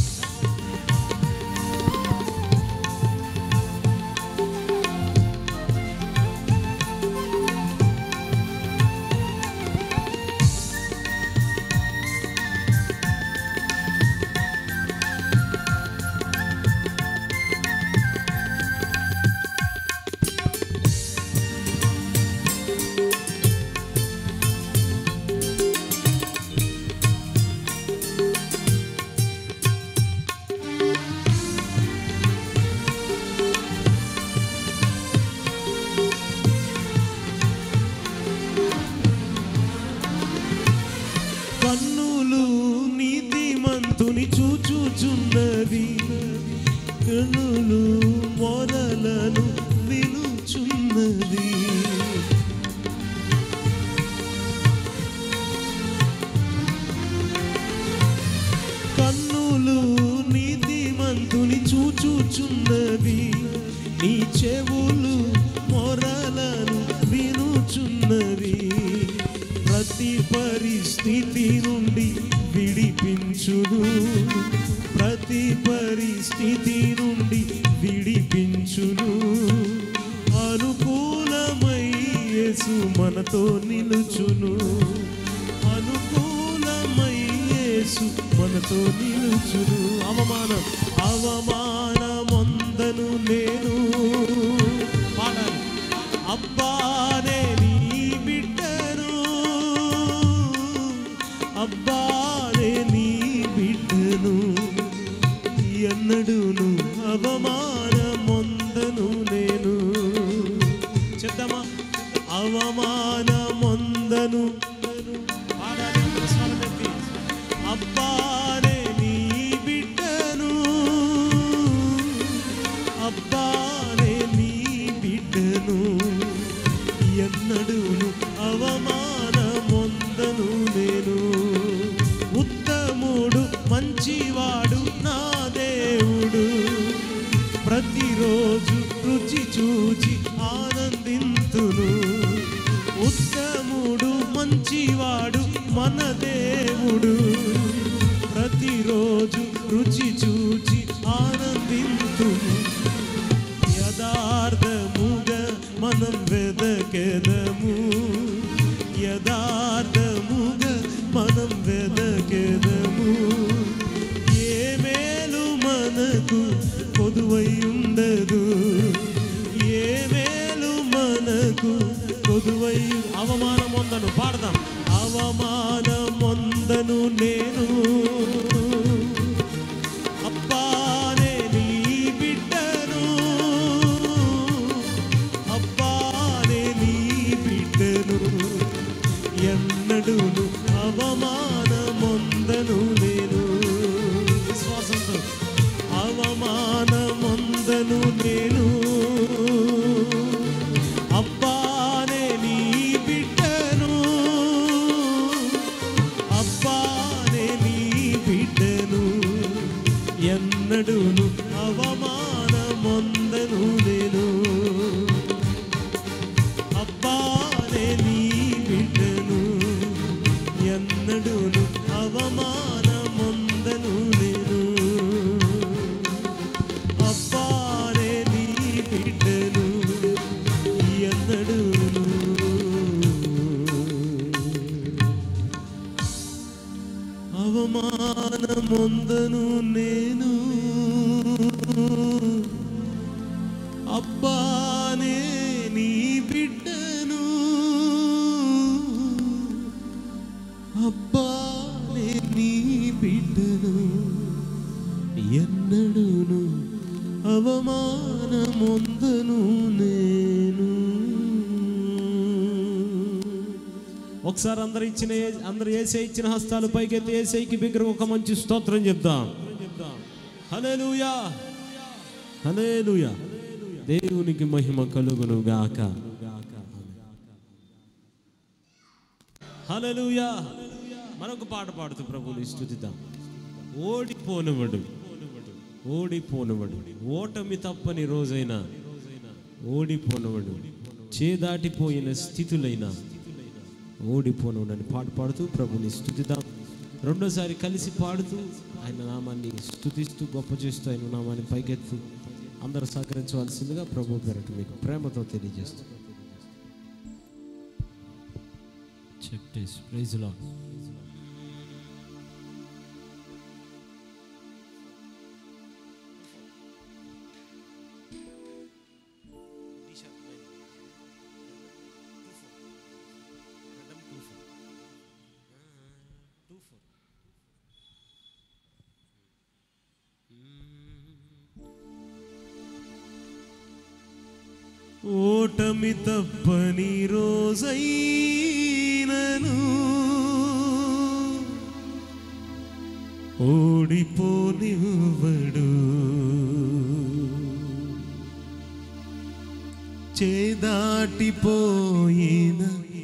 కన్నులు నీతిమంతుని చూచుచున్నది కన్నులు మొరలను వినుచున్నది కన్నులు నీతిమంతుని చూచుచున్నది నీ చెవులు మొరలను వినుచున్నవి ప్రతి పరిస్థితి నుండి విడిపించును ప్రతి పరిస్థితి నుండి విడిపించును అనుకూలమై యేసు మనతో నిలుచును అనుకూలమై యేసు మనతో నిలుచును అవమానం అవమానమందను నేను పాడాలి అబ్బానే నీ బిడ్డను అబ్బానే నీ బిడ్డను ఎన్నడూను అవమానమొందను నేను చెప్దామా అవమానమొందను పాడాలి స్వరమెత్తి. అబ్బానే నీ బిడ్డను అబ్బానే నీ బిడ్డను ఎన్నడూను అవమానమొందను నేను ఉత్తముడు మంచివాడు నా దేవుడు ప్రతిరోజు రుచి చూచి ఆనందింతును ఉత్తముడు మంచివాడు మన దేవుడు ప్రతిరోజు రుచి చూచి ఆనందింతును యథార్థముగా మనం వెదకెదము యథార్థముగా మనం వెదకెదము ఏ మేలు మనకు కొదువై ఉండదు ఏ మేలు మనకు కొదువై అవమానమొందను పాడదాం అవమానమొందను నేను అబ్బానే నీ బిడ్డను అబ్బానే నీ బిడ్డను ఎన్నడూను అవమానమొందను నేను విశ్వాసంతో అవమానమొందను నేను అబ్బానే నీ బిడ్డను అబ్బానే నీ బిడ్డను ఎన్నడూను అవమానమొందను నేను అబ్బానే నీ బిడ్డను ఎన్నడూను అవమానమొందను నేను అబ్బానే నీ బిడ్డను ఎన్నడూను అవమానమొందను నేను అబ్బానే నీ బిడ్డను అబ్బానే నీ బిడ్డను ఎన్నడూను అవమానమొందను నేను ఒకసారి అందరు ఇచ్చిన అందరు ఏసే ఇచ్చిన హస్తాలు పైకెత్తి ఏసైకి బిగ్గర ఒక మంచి స్తోత్రం చెప్దాం హలేలుయా హలేలుయా దేవునికి మహిమ కలుగును గాక హలేలుయా మరొక పాట పాడుతూ ప్రభుని స్థుతిద్దాం ఓడిపోనివడు ఓడిపోనివడు ఓటమి తప్పని రోజైనా ఓడిపోనివడు చేదాటిపోయిన స్థితులైనా ఓడిపోనుడని పాట పాడుతూ ప్రభుని స్థుతిద్దాం రెండోసారి కలిసి పాడుతూ ఆయన నామాన్ని స్థుతిస్తూ గొప్ప చేస్తూ ఆయన నామాన్ని పైకెత్తు అందరూ సహకరించవలసిందిగా ప్రభు పేరట మీకు ప్రేమతో తెలియజేస్తూ చెప్పేసి ప్రైజ్లో ఓటమి తప్పని రోజైనను ఓడిపోనివ్వడు చేదాటిపోయిన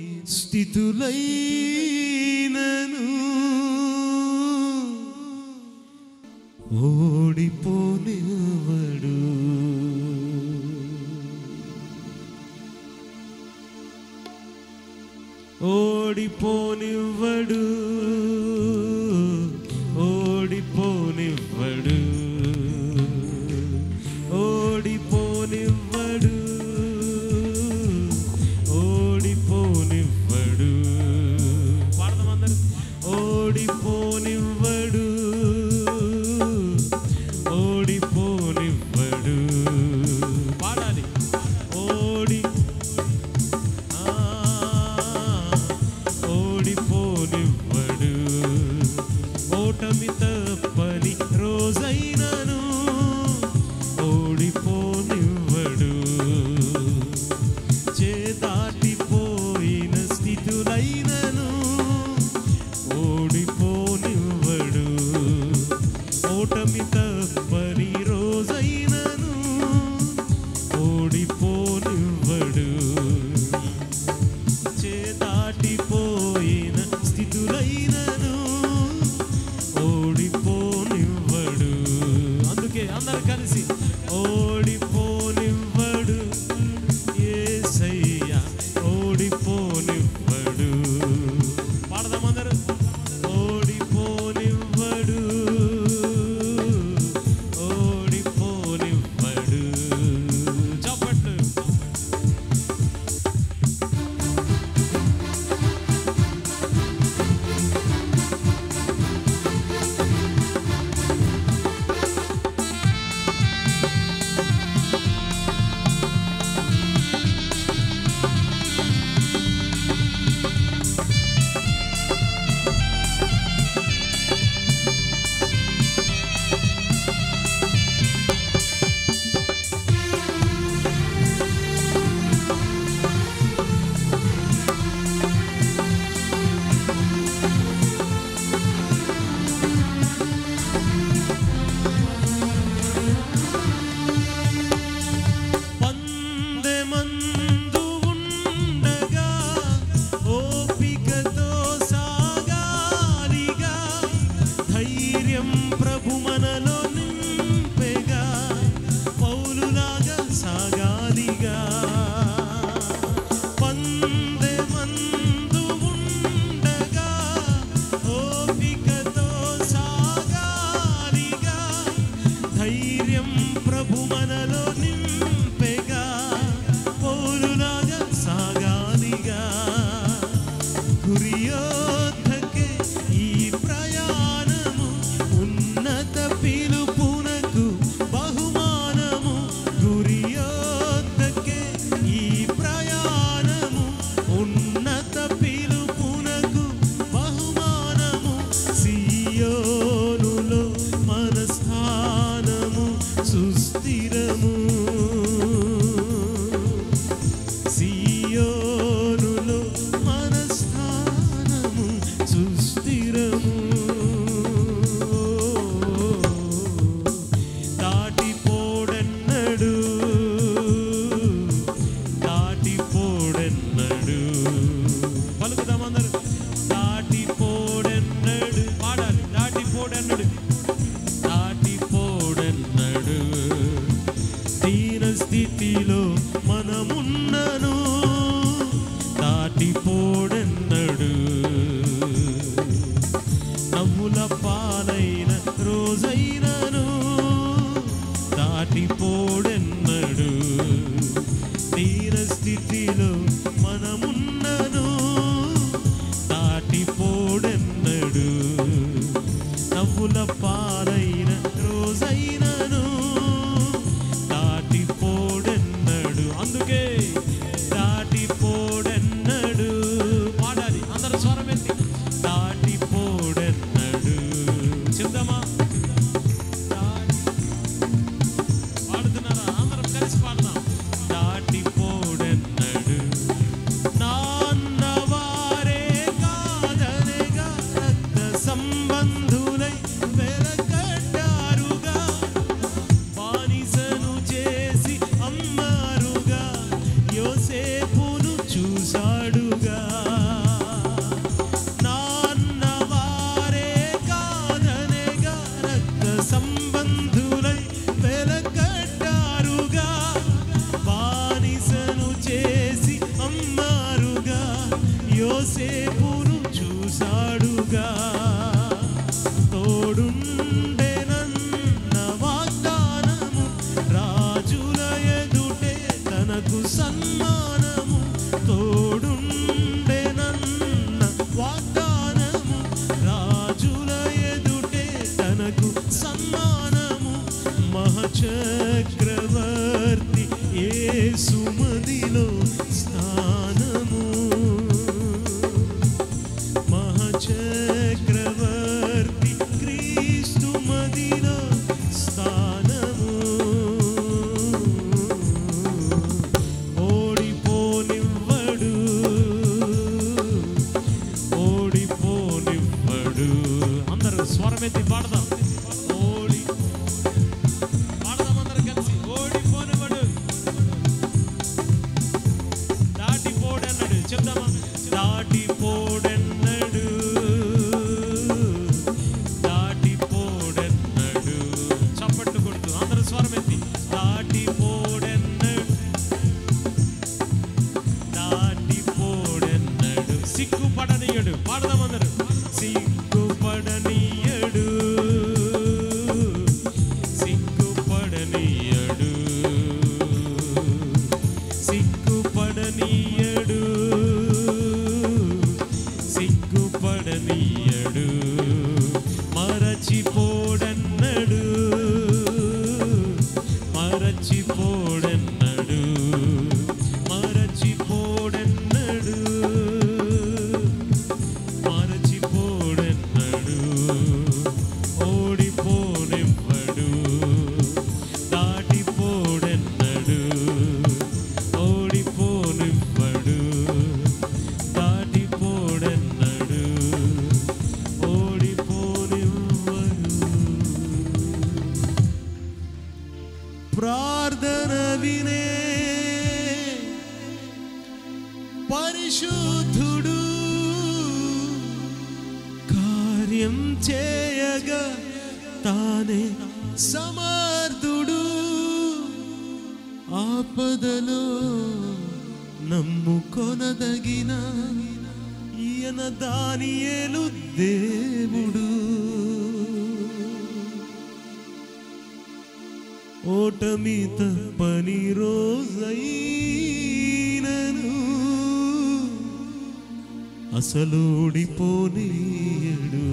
స్థితులైనను ఓడిపోనివ్వడు ఓడిపోనివ్వడు ఓడిపోనివ్వడు ఓడిపోనివ్వడు ఓడిపోనివ్వడు పాడదాం అందరూ ఓడిపోనివ్వడు ఓడిపోనివ్వడు పాడాలి ఓడి ఆ, ఓడిపోనివ్వడు ఓటమి తప్పని రోజైనను ఓడిపోనివ్వడు చేదాటిపోయిన స్థితులైనను ఓడిపోనివ్వడు ఓటమి తప్పని రోజైనను ఓడిపోనివ్వడు చేదాటిపోయిన స్థితులైనను ఓడిపోనివ్వడు అందుకే అందరు కలిసి ఓడిపోనివ్వడు యేసయ్య ఓడిపోనివ్వడు పాడదాం అందరూ ఓడిపోనివ్వడు ఓడిపోనివ్వడు చప్పట్లు పందెమందు ఉండగా ఓపికతో సాగాలిగా ధైర్యం ప్రభు మనలో నింపెగా పౌలులాగా సాగాలిగా పందెమందు ఉండగా ఓపికతో సాగాలిగా ధైర్యం ప్రభు మనలో నింపెగా పౌరులాగా సాగాలిగా గురియోధకే ఈ ప్రయాణము ఉన్నత పిలుపునకు బహుమానము గురియోధకే ఈ ప్రయాణము ఉన్నత పిలుపునకు బహుమానము సియోనులో మన స్థానము సుస్థిరము సియోనులో మన స్థానము సుస్థిరము దాటిపోడన్నడు దాటిపోడన్నడు పలుకుదామందరు దాటిపోడన్నడు పాడాలి దాటిపోడన్నడు దాటిపోడన్నడు దీన స్థితిలో మనమున్నను దాటిపోడన్నడు నవ్వుల పాలైన రోజైనను దాటిపోడెన్నడు తీర స్థితిలో మనమున్నను దాటిపోడెన్నడు నవ్వుల పాలైన రోజైనను దాటిపోడెన్నడు అందుకే దాటిపోడెన్నడు పాడాలి అందరూ స్వరం ఎత్తి దాటిపోడెన్నడు చెప్దామా దాటి పాడుతున్నారా అందరం కలిసి పాడదాం దాటిపోడెన్నడు నాన్నవారే కాదనగా రక్త సంబంధులై వే మహాచక్రవర్తి యేసుమదిలో స్థానము మహాచక్రవర్తి క్రీస్తు మదిలో స్థానము ఓడిపోనివ్వడు ఓడిపోనివ్వడు అందరూ స్వరమెత్తి పాడదాం ఓడి పాడదాం అందరం కలిసి ఓడిపోనివ్వడు దాటిపోడన్నాడు చెప్దామా దాటిపోడన్నాడు దాటిపోడన్నాడు చప్పట్లు కొడుతూ అందరూ స్వరం ఎత్తి దాటిపోడన్నాడు దాటిపోడన్నాడు సిగ్గుపడనీయడు పాడదాం అందరూ సిగ్గుపడనీయడు సిగ్గుపడనీయడు సిగ్గుపడనీయడు సిగ్గుపడనీయడు మరచిపోడన్నడు మరచిపోడన్నడు మరచిపోడన్నడు మరచిపోడన్నడు ఓడిపోనివ్వడు దాటిపోడన్నడు ఓడిపోనివ్వడు దాటిపోడన్నడు ఓడిపోనివ్వడు ప్రార్థన వినే పరిశుద్ధుడు కార్యం చేయగా తానే సమర్థుడు ఆపదలో నమ్ముకొనదగిన ఈయన దానియేలు దేవుడు ఓటమి తప్పని రోజైనను అసలోడిపోనీయడు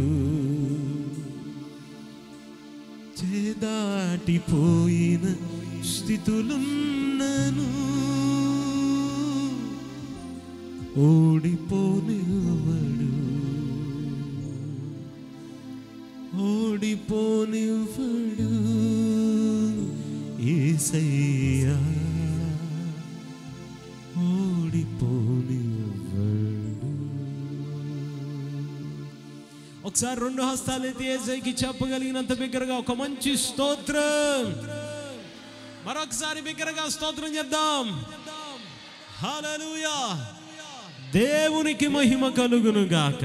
చేదాటిపోయిన స్థితులున్నను ఓడిపోనివ్వడు ఓడిపోనివ్వడు ఏసయ్యా ఓడిపోనివ్వడు ఒకసారి రెండు హస్తాలు ఎత్తి ఏసైకి చెప్పగలిగినంత బిగ్గరగా ఒక మంచి స్తోత్రం మరొకసారి బిగ్గరగా స్తోత్రం చేద్దాం హల్లెలూయా దేవునికి మహిమ కలుగును గాక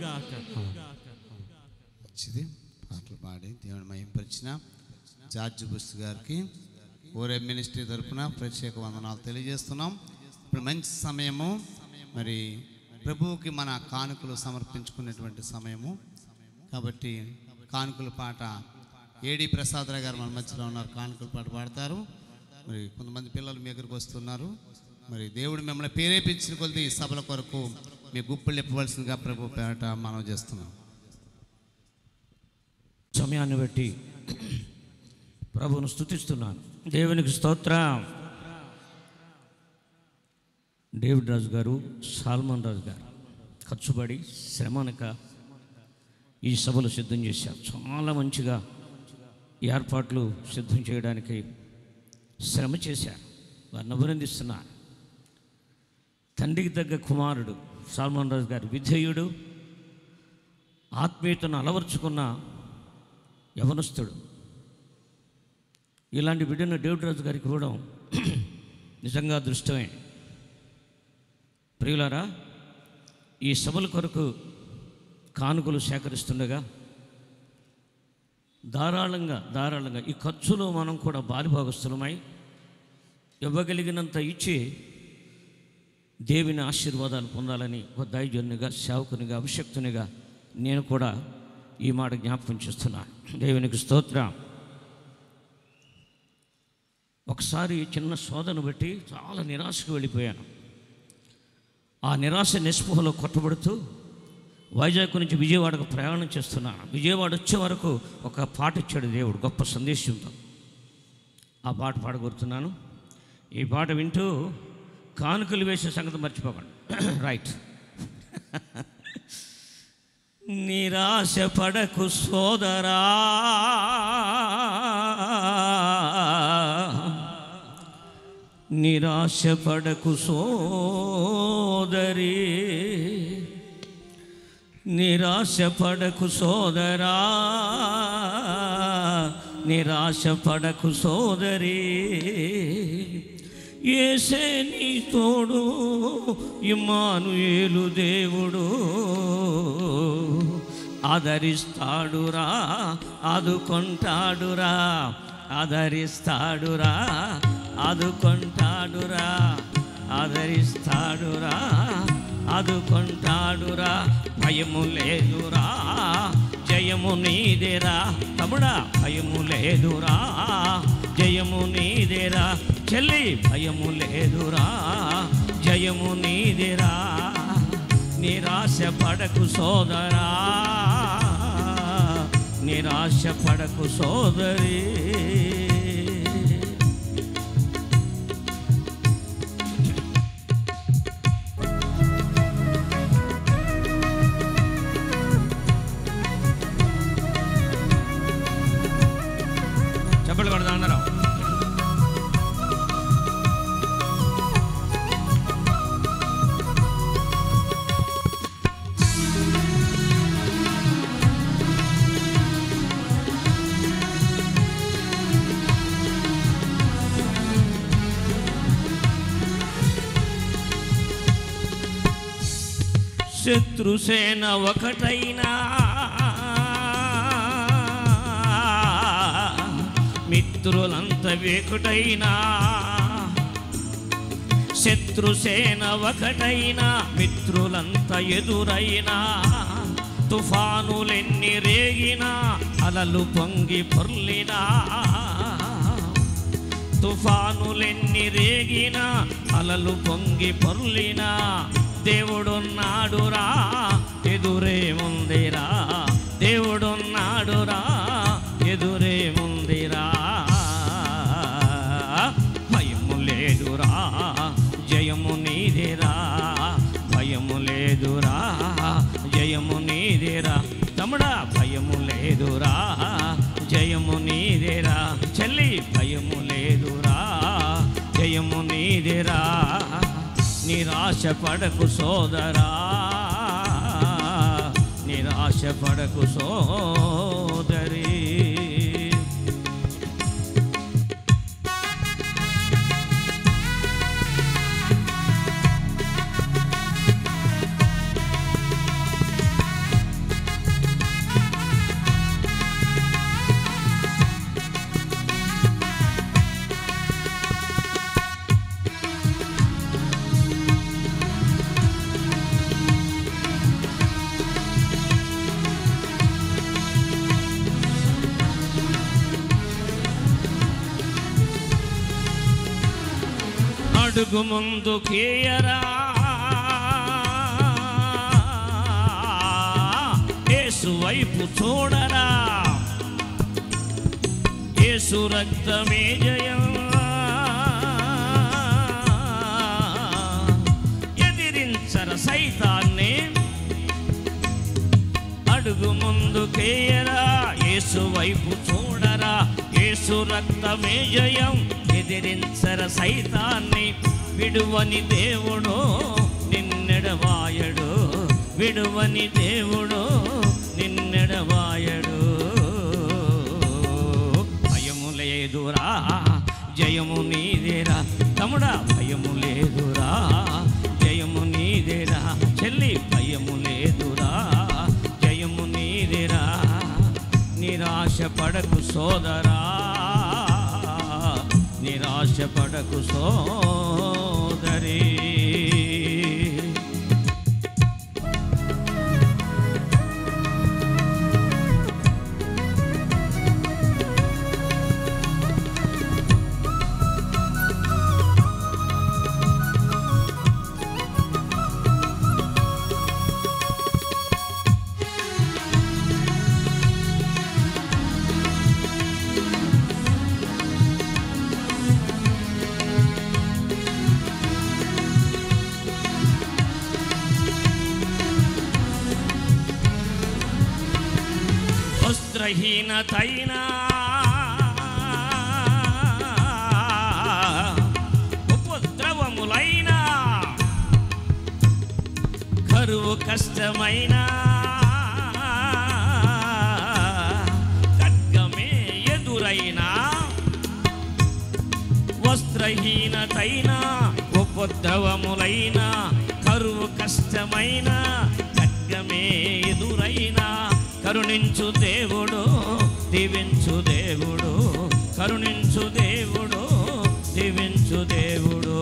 మంచిది పాటలు పాడి దేవుని మహింపరిచిన జార్జ్ బుస్ గారికి ఓరే మినిస్ట్రీ తరపున ప్రత్యేక వందనాలు తెలియజేస్తున్నాం ఇప్పుడు మంచి సమయము మరి ప్రభువుకి మన కానుకలు సమర్పించుకునేటువంటి సమయము కాబట్టి కానుకల పాట ఏడి ప్రసాదరావు గారు మన మధ్యలో ఉన్నారు కానుకల పాట పాడతారు మరి కొంతమంది పిల్లలు మీ దగ్గరికి వస్తున్నారు మరి దేవుడు మిమ్మల్ని ప్రేరేపించిన కొద్ది ఈ సభల కొరకు మీ గుప్పలు ఇప్పవలసిందిగా ప్రభు పేరట మనం చేస్తున్నాం సమయాన్ని బట్టి ప్రభువును స్థుతిస్తున్నాను దేవునికి స్తోత్రం డేవిడ్ రాజు గారు సాల్మన్ రాజు గారు ఖర్చుపడి శ్రమనక ఈ సభలు సిద్ధం చేశారు చాలా మంచిగా ఈ ఏర్పాట్లు సిద్ధం చేయడానికి శ్రమ చేశారు వారిని అభినందిస్తున్నాను తండ్రికి తగ్గ కుమారుడు సాల్మన్ రాజు గారు విధేయుడు ఆత్మీయతను అలవర్చుకున్న యవనస్తుడు ఇలాంటి బిడ్డను డేవిడ్ రాజు గారికి ఇవ్వడం నిజంగా దృష్టమే ప్రియులారా ఈ సభల కొరకు కానుకలు సేకరిస్తుండగా ధారాళంగా ధారాళంగా ఈ ఖర్చులో మనం కూడా బాలిభాగస్తులమై ఇవ్వగలిగినంత ఇచ్చి దేవుని ఆశీర్వాదాలు పొందాలని ఒక దైజన్యుగా సేవకునిగా అభిషక్తునిగా నేను కూడా ఈ మాట జ్ఞాపకం చేస్తున్నాను దేవునికి స్తోత్రం ఒకసారి చిన్న శోధను బట్టి చాలా నిరాశకు వెళ్ళిపోయాను ఆ నిరాశ నిస్పృహలో కొట్టబడుతూ వైజాగ్ నుంచి విజయవాడకు ప్రయాణం చేస్తున్నాను విజయవాడ వచ్చే వరకు ఒక పాట ఇచ్చాడు దేవుడు గొప్ప సందేశంతో ఆ పాట పాడగొరుతున్నాను ఈ పాట వింటూ కానుకలు వేసే సంగతి మర్చిపోకండి రైట్ నిరాశ పడకు సోదరా నిరాశ పడకు సోదరి నిరాశ పడకు సోదరా నిరాశ పడకు సోదరి ఏసే నీ తోడు ఇమ్మానుయేలు దేవుడు ఆదరిస్తాడురా ఆదుకుంటాడురా ఆదరిస్తాడురా ఆదుకుంటాడురా ఆదరిస్తాడురా ఆదుకుంటాడురా భయము లేదురా జయము నీదేరా తమ్ముడా భయము లేదురా జయము నీదేరా చెల్లి భయము లేదురా జయము నీదేరా నిరాశ పడకు సోదరా నిరాశ పడకు సోదరి చెప్పలు కొడతా అందరం శత్రుసేన ఒకటైనా మిత్రులంత వేకుటైనా శత్రుసేన ఒకటైనా మిత్రులంత ఎదురైనా తుఫానులెన్ని రేగినా అలలు పొంగి పొర్లినా తుఫానులెన్ని రేగినా అలలు పొంగి పొర్లినా దేవుడున్నాడురా ఎదురేముందిరా దేవుడున్నాడురా ఎదురేముందిరా భయము లేదురా జయము నీదిరా భయము లేదురా జయము నీదిరా తమ్ముడా భయము లేదురా జయము నీదేరా చెల్లి భయము లేదురా జయము నీదేరా నిరాశ పడకు సోదరా నిరాశ పడకు సోదరి అడుగు ముందు కేయరా యేసు వైపు చూడరా యేసు రక్తమే జయం ఎదిరించర సైతాన్ని అడుగు ముందు కేయరా యేసు వైపు చూడరా యేసు రక్తమే జయం ఎదిరించర సైతాన్ని విడువని దేవుడు నిన్నెడవాయడు విడువని దేవుడు నిన్నెడవాయడు భయము లేదురా జయము నీదేరా తమ్ముడా భయము లేదురా జయము నీదేరా చెల్లి భయము లేదురా జయము నీదేరా నిరాశ పడకు సోదరా నిరాశ పడకు సోదరి వస్త్రహీనతైనా ఉపద్రవములైనా కరువు కష్టమైన ఖడ్గమే ఎదురైనా వస్త్రహీనతైన ఉపద్రవములైన కరువు కష్టమైన ఖడ్గమే ఎదురైనా కరుణించు దేవుడు దీవించు దేవుడు కరుణించు దేవుడు దీవించు దేవుడు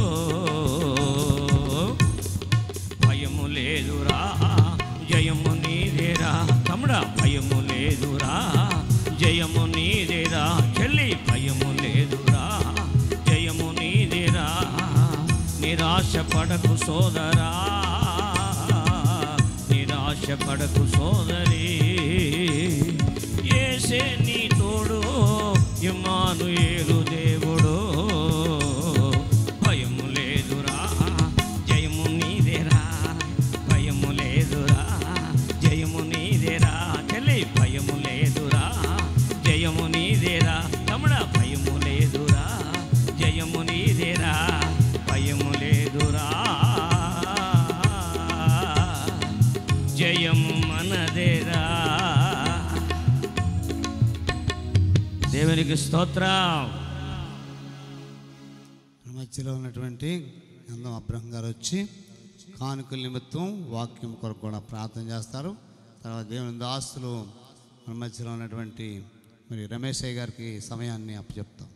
భయము లేదురా జయము నీదేరా తమ్ముడా భయము లేదురా జయము నీదేరా చెల్లి భయము లేదురా జయము నీదేరా నిరాశ పడకు సోదరా నిరాశ పడకు సోదరి ఏసే నీ తోడు ఇమానుయేలు దేవుడు భయము లేదురా జయము నీదేరా భయము లేదురా జయము నీదేరా చెల్లి భయము లేదురా జయము నీదేరా తమ్ముడా భయము లేదురా జయము నీదేరా భయము లేదురా జయము మనదేరా దేవునికి స్తోత్రం మన మధ్యలో ఉన్నటువంటి అందం అబ్రహం గారు వచ్చి కానుకల నిమిత్తం వాక్యం కొరకు కూడా ప్రార్థన చేస్తారు తర్వాత దేవుని దాస్తులు మన మధ్యలో ఉన్నటువంటి మరి రమేష్ అయ్య గారికి సమయాన్ని అప్పచెప్తాం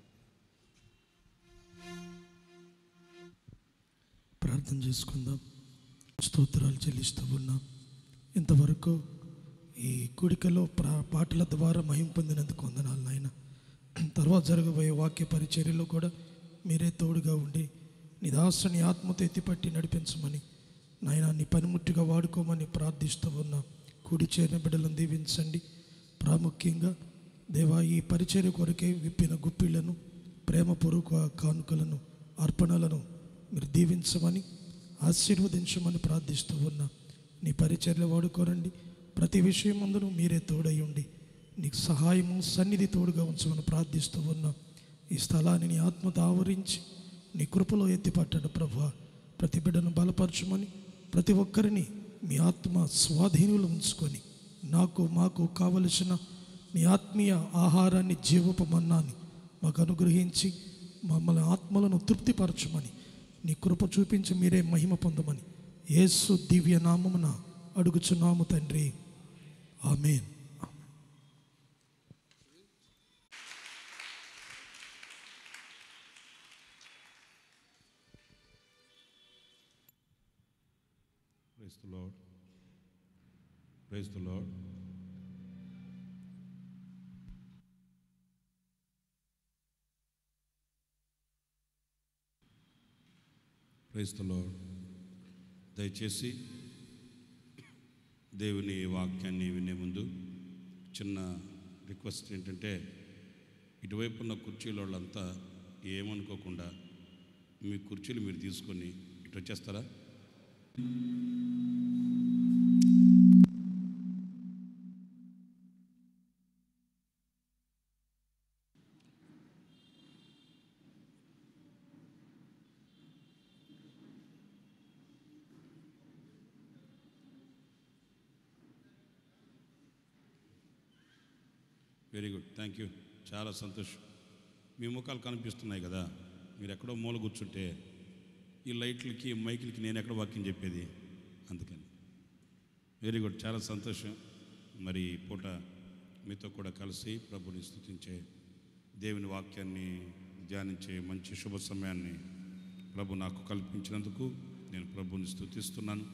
ప్రార్థన చేసుకుందాం స్తోత్రాలు చెల్లిస్తూ ఉన్నాం ఇంతవరకు ఈ కూడికలో ప్రా పాటల ద్వారా మహిం పొందినందుకు వందనాలు నాయన తర్వాత జరగబోయే వాక్య పరిచర్యలో కూడా మీరే తోడుగా ఉండి నిదాసుని ఆత్మతో ఎత్తిపట్టి నడిపించమని నాయన నీ పనిముట్టుగా వాడుకోమని ప్రార్థిస్తూ ఉన్నాం కూడి చేరిన బిడ్డలను దీవించండి ప్రాముఖ్యంగా దేవా ఈ పరిచర్య కొరకే విప్పిన గుప్పిళ్లను ప్రేమపూర్వక కానుకలను అర్పణలను మీరు దీవించమని ఆశీర్వదించమని ప్రార్థిస్తూ ఉన్నా నీ పరిచర్యలు వాడుకోరండి ప్రతి విషయం ముందును మీరే తోడై ఉండి నీకు సహాయము సన్నిధి తోడుగా ఉంచమని ప్రార్థిస్తూ ఉన్నా ఈ స్థలాన్ని నీ ఆత్మతో ఆవరించి నీ కృపలో ఎత్తిపట్టాడు ప్రభా ప్రతి బిడ్డను బలపరచమని ప్రతి ఒక్కరిని మీ ఆత్మ స్వాధీనులు ఉంచుకొని నాకు మాకు కావలసిన మీ ఆత్మీయ ఆహారాన్ని జీవపమన్నాన్ని మాకు అనుగ్రహించి మమ్మల్ని ఆత్మలను తృప్తిపరచమని నీ కృప చూపించి మీరే మహిమ పొందమని యేసు దివ్య నామమున అడుగుచున్నాము తండ్రి ఆమెన్ Praise the Lord. Praise the Lord. Praise the lord దయచేసి దేవుని వాక్యాన్ని వినే ముందు చిన్న రిక్వెస్ట్ ఏంటంటే ఇటువైపు ఉన్న కుర్చీల వాళ్ళంతా ఏమనుకోకుండా మీ కుర్చీలు మీరు తీసుకొని ఇటు వచ్చేస్తారా వెరీ గుడ్ థ్యాంక్ యూ చాలా సంతోషం మీ ముఖాలు కనిపిస్తున్నాయి కదా మీరు ఎక్కడో మూల కూర్చుంటే ఈ లైట్లకి మైకులకి నేను ఎక్కడ వాక్యం చెప్పేది అందుకని వెరీ గుడ్ చాలా సంతోషం మరి ఈ పూట మీతో కూడా కలిసి ప్రభుని స్థుతించే దేవుని వాక్యాన్ని ధ్యానించే మంచి శుభ సమయాన్ని ప్రభు నాకు కల్పించినందుకు నేను ప్రభుని స్థుతిస్తున్నాను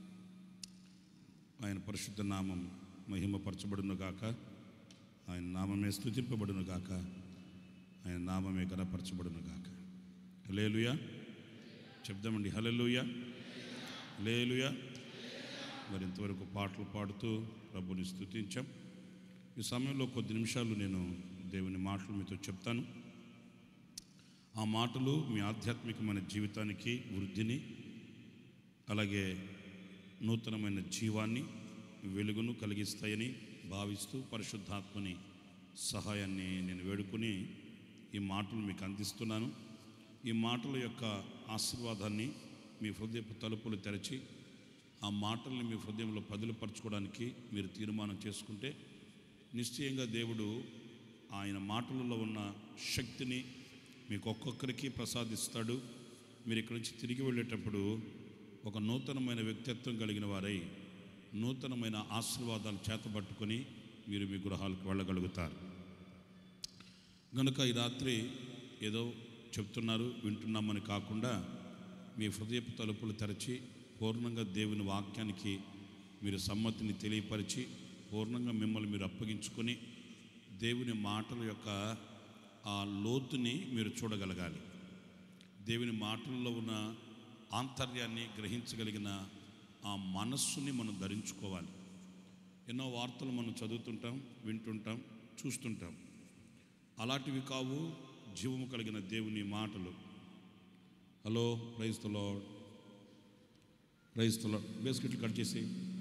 ఆయన పరిశుద్ధ నామం మహిమపరచబడును గాక ఆయన నామమే స్థుతింపబడును గాక ఆయన నామమే గణపరచబడును గాక హలేలుయా చెప్దామండి హలెలుయా హలేలుయా మరి ఇంతవరకు పాటలు పాడుతూ ప్రభుని స్థుతించాం ఈ సమయంలో కొద్ది నిమిషాలు నేను దేవుని మాటలు మీతో చెప్తాను ఆ మాటలు మీ ఆధ్యాత్మికమైన జీవితానికి వృద్ధిని అలాగే నూతనమైన జీవాన్ని వెలుగును కలిగిస్తాయని భావిస్తూ పరిశుద్ధాత్మని సహాయాన్ని నేను వేడుకొని ఈ మాటలు మీకు అందిస్తున్నాను ఈ మాటల యొక్క ఆశీర్వాదాన్ని మీ హృదయపు తలుపులు తెరచి ఆ మాటల్ని మీ హృదయంలో పదిలపరచుకోవడానికి మీరు తీర్మానం చేసుకుంటే నిశ్చయంగా దేవుడు ఆయన మాటలలో ఉన్న శక్తిని మీకు ఒక్కొక్కరికి ప్రసాదిస్తాడు మీరు ఇక్కడి నుంచి తిరిగి వెళ్ళేటప్పుడు ఒక నూతనమైన వ్యక్తిత్వం కలిగిన వారై నూతనమైన ఆశీర్వాదాలు చేతబట్టుకొని మీరు మీ గృహాలకు వెళ్ళగలుగుతారు కనుక ఈ రాత్రి ఏదో చెప్తున్నారు వింటున్నామని కాకుండా మీ హృదయపు తలుపులు తెరచి పూర్ణంగా దేవుని వాక్యానికి మీరు సమ్మతిని తెలియపరిచి పూర్ణంగా మిమ్మల్ని మీరు అప్పగించుకొని దేవుని మాటల యొక్క ఆ లోతుని మీరు చూడగలగాలి దేవుని మాటల్లో ఉన్న ఆంతర్యాన్ని గ్రహించగలిగిన ఆ మనస్సుని మనం ధరించుకోవాలి ఎన్నో వార్తలు మనం చదువుతుంటాం వింటుంటాం చూస్తుంటాం అలాంటివి కావు జీవము కలిగిన దేవుని మాటలు hello praise the lord praise the lord బేస్కెట్లు కట్ చేసి